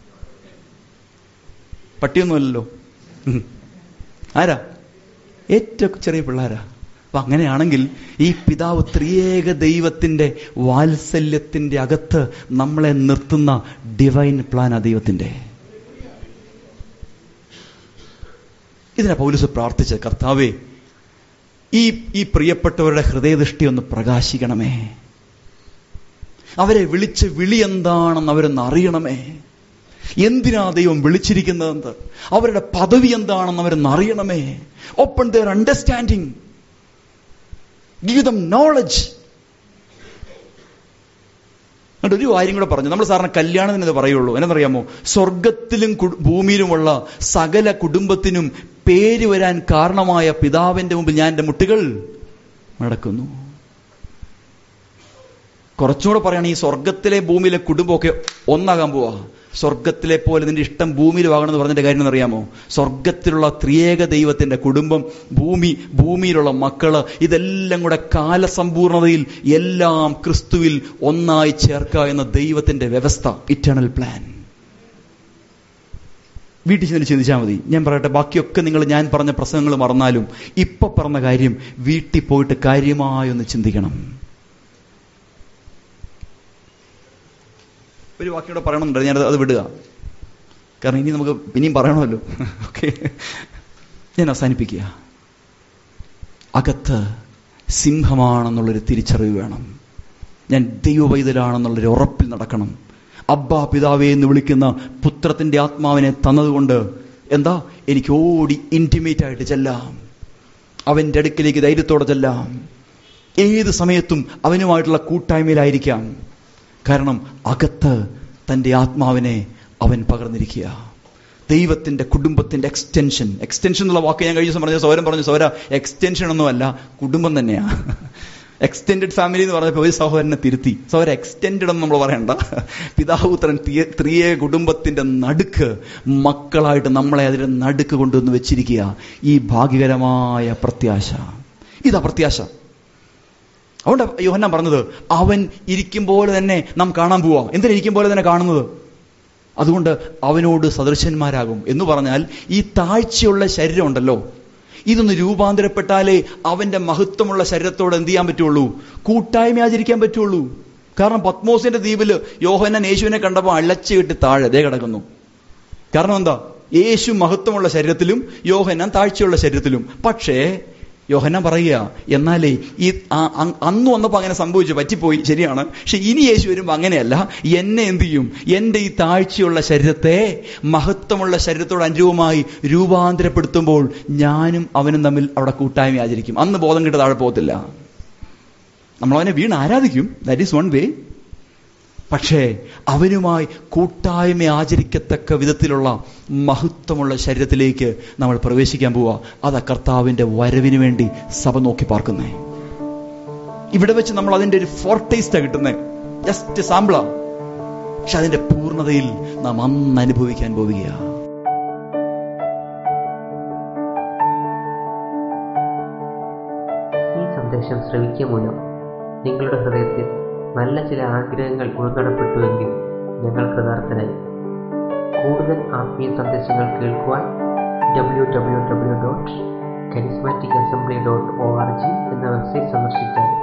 പട്ടിയൊന്നുമല്ലല്ലോ ഉം. ആരാ ഏറ്റവും ചെറിയ പിള്ളേരാ അപ്പൊ അങ്ങനെയാണെങ്കിൽ ഈ പിതാവ് ത്രിയേക ദൈവത്തിന്റെ വാത്സല്യത്തിന്റെ അകത്ത് നമ്മളെ നിർത്തുന്ന ഡിവൈൻ പ്ലാൻ ആ ദൈവത്തിന്റെ ഇതിനാ പൗലുസ് പ്രാർത്ഥിച്ച കർത്താവേ ഈ ഈ പ്രിയപ്പെട്ടവരുടെ ഹൃദയദൃഷ്ടി ഒന്ന് പ്രകാശിക്കണമേ അവരെ വിളിച്ച് വിളി എന്താണെന്ന് അവരൊന്ന് അറിയണമേ എന്തിനാ ദൈവം വിളിച്ചിരിക്കുന്നതെന്ന് അവരുടെ പദവി എന്താണെന്ന് അവരൊന്ന് അറിയണമേ open their understanding give them knowledge എന്നിട്ട് ഒരു കാര്യം കൂടെ പറഞ്ഞു നമ്മൾ സാറിന് കല്യാണത്തിന് ഇത് പറയുള്ളൂ എന്നറിയാമോ സ്വർഗത്തിലും കു- ഭൂമിയിലുമുള്ള സകല കുടുംബത്തിനും പേര് വരാൻ കാരണമായ പിതാവിന്റെ മുമ്പിൽ ഞാൻ എന്റെ മുട്ടുകൾ നടക്കുന്നു കുറച്ചുകൂടെ പറയണ ഈ സ്വർഗത്തിലെ ഭൂമിയിലെ കുടുംബമൊക്കെ ഒന്നാകാൻ പോവാ സ്വർഗത്തിലെ പോലെ നിന്റെ ഇഷ്ടം ഭൂമിയിലുമാകണമെന്ന് പറഞ്ഞതിന്റെ കാര്യം അറിയാമോ സ്വർഗത്തിലുള്ള ത്രിയേക ദൈവത്തിന്റെ കുടുംബം ഭൂമി ഭൂമിയിലുള്ള മക്കള് ഇതെല്ലാം കൂടെ കാലസമ്പൂർണതയിൽ എല്ലാം ക്രിസ്തുവിൽ ഒന്നായി ചേർക്കുക എന്ന ദൈവത്തിന്റെ വ്യവസ്ഥ ഇറ്റേണൽ പ്ലാൻ വീട്ടിൽ ചെന്ന് ചിന്തിച്ചാൽ മതി ഞാൻ പറയട്ടെ ബാക്കിയൊക്കെ നിങ്ങൾ ഞാൻ പറഞ്ഞ പ്രസംഗങ്ങൾ മറന്നാലും ഇപ്പൊ പറഞ്ഞ കാര്യം വീട്ടിൽ പോയിട്ട് കാര്യമായൊന്ന് ചിന്തിക്കണം ഒരു വാക്കിയോടെ പറയണമെന്നുണ്ട് ഞാൻ അത് വിടുക കാരണം ഇനി നമുക്ക് ഇനിയും പറയണമല്ലോ ഓക്കെ ഞാൻ അവസാനിപ്പിക്കുക അകത്ത് സിംഹമാണെന്നുള്ളൊരു തിരിച്ചറിവ് വേണം ഞാൻ ദൈവവൈതലാണെന്നുള്ളൊരു ഉറപ്പിൽ നടക്കണം അബ്ബാ പിതാവേ എന്ന് വിളിക്കുന്ന പുത്രത്തിന്റെ ആത്മാവിനെ തന്നതുകൊണ്ട് എന്താ എനിക്ക് ഓടി ഇന്റിമേറ്റ് ആയിട്ട് ചെല്ലാം അവന്റെ അടുക്കിലേക്ക് ധൈര്യത്തോടെ ചെല്ലാം ഏത് സമയത്തും അവനുമായിട്ടുള്ള കൂട്ടായ്മയിലായിരിക്കാം കാരണം അകത്ത് തന്റെ ആത്മാവിനെ അവൻ പകർന്നിരിക്കുക ദൈവത്തിന്റെ കുടുംബത്തിന്റെ എക്സ്റ്റൻഷൻ എക്സ്റ്റൻഷൻ എന്നുള്ള വാക്ക് ഞാൻ കഴിഞ്ഞ ദിവസം പറഞ്ഞ സൗരം പറഞ്ഞു സൗര എക്സ്റ്റൻഷൻ ഒന്നുമല്ല കുടുംബം തന്നെയാ എക്സ്റ്റെൻഡഡ് ഫാമിലി എന്ന് പറഞ്ഞപ്പോൾ ഒരു സഹോദരനെ തിരുത്തി സഹോദരൻ എക്സ്റ്റെൻഡഡ് എന്ന് നമ്മൾ പറയണ്ട പിതാപുത്രൻ ത്രിയ കുടുംബത്തിന്റെ നടുക്ക് മക്കളായിട്ട് നമ്മളെ അതിന്റെ നടുക്ക് കൊണ്ടുവന്ന് വെച്ചിരിക്കുക ഈ ഭാഗ്യകരമായ പ്രത്യാശ ഇതാ പ്രത്യാശ അതുകൊണ്ട് യോഹന്നാൻ പറഞ്ഞത് അവൻ ഇരിക്കും പോലെ തന്നെ നാം കാണാൻ പോവാം എന്തിനാ ഇരിക്കും പോലെ തന്നെ കാണുന്നത് അതുകൊണ്ട് അവനോട് സദൃശന്മാരാകും എന്ന് പറഞ്ഞാൽ ഈ താഴ്ചയുള്ള ശരീരം ഉണ്ടല്ലോ ഇതൊന്ന് രൂപാന്തരപ്പെട്ടാലേ അവന്റെ മഹത്വമുള്ള ശരീരത്തോട് എന്ത് ചെയ്യാൻ പറ്റുള്ളൂ കൂട്ടായ്മ ആചരിക്കാൻ പറ്റുള്ളൂ കാരണം പത്മോസിന്റെ ദ്വീപില് യോഹനൻ യേശുവിനെ കണ്ടപ്പോൾ അള്ളച്ചു കെട്ടി താഴെ ദേ കിടക്കുന്നു കാരണം എന്താ യേശു മഹത്വമുള്ള ശരീരത്തിലും യോഹന്നാൻ താഴ്ചയുള്ള ശരീരത്തിലും പക്ഷേ യോഹന്നാൻ പറയുക എന്നാലേ ഈ ആ- അ- അന്ന് വന്നപ്പോൾ അങ്ങനെ സംഭവിച്ചു പറ്റിപ്പോയി ശരിയാണ് പക്ഷെ ഇനി യേശു വരുമ്പോൾ അങ്ങനെയല്ല എന്നെ എന്ത് ചെയ്യും എന്റെ ഈ താഴ്ചയുള്ള ശരീരത്തെ മഹത്വമുള്ള ശരീരത്തോട് അനുരൂപമായി രൂപാന്തരപ്പെടുത്തുമ്പോൾ ഞാനും അവനും തമ്മിൽ അവിടെ കൂട്ടായ്മ ആചരിക്കും അന്ന് ബോധം കിട്ട താഴെ പോകത്തില്ല നമ്മൾ അവനെ വീണ് ആരാധിക്കും ദാറ്റ് ഈസ് വൺ വേ പക്ഷേ അവനുമായി കൂട്ടായ്മ ആചരിക്കത്തക്ക വിധത്തിലുള്ള മഹത്വമുള്ള ശരീരത്തിലേക്ക് നമ്മൾ പ്രവേശിക്കാൻ പോവുക അതാ കർത്താവിന്റെ വരവിന് വേണ്ടി സഭ നോക്കി പാർക്കുന്നേ ഇവിടെ വെച്ച് നമ്മൾ അതിന്റെ ഒരു ഫോർട്ടേസ്റ്റാ കിട്ടുന്നത് ജസ്റ്റ് സാമ്പിളാ പക്ഷെ അതിന്റെ പൂർണ്ണതയിൽ നാം അന്ന് അനുഭവിക്കാൻ പോവുകയാണ് ഈ സന്ദേശം ശ്രവിക്കുക മൂലം നിങ്ങളുടെ ഹൃദയത്തിൽ നല്ല ചില ആഗ്രഹങ്ങൾ ഉൾനടപ്പെട്ടുവെങ്കിൽ ഞങ്ങൾ കൃതാർത്ഥനായി കൂടുതൽ ആത്മീയ സന്ദേശങ്ങൾ കേൾക്കുവാൻ W W W dot charismatic assembly dot O R G എന്ന വെബ്സൈറ്റ് സന്ദർശിച്ചാൽ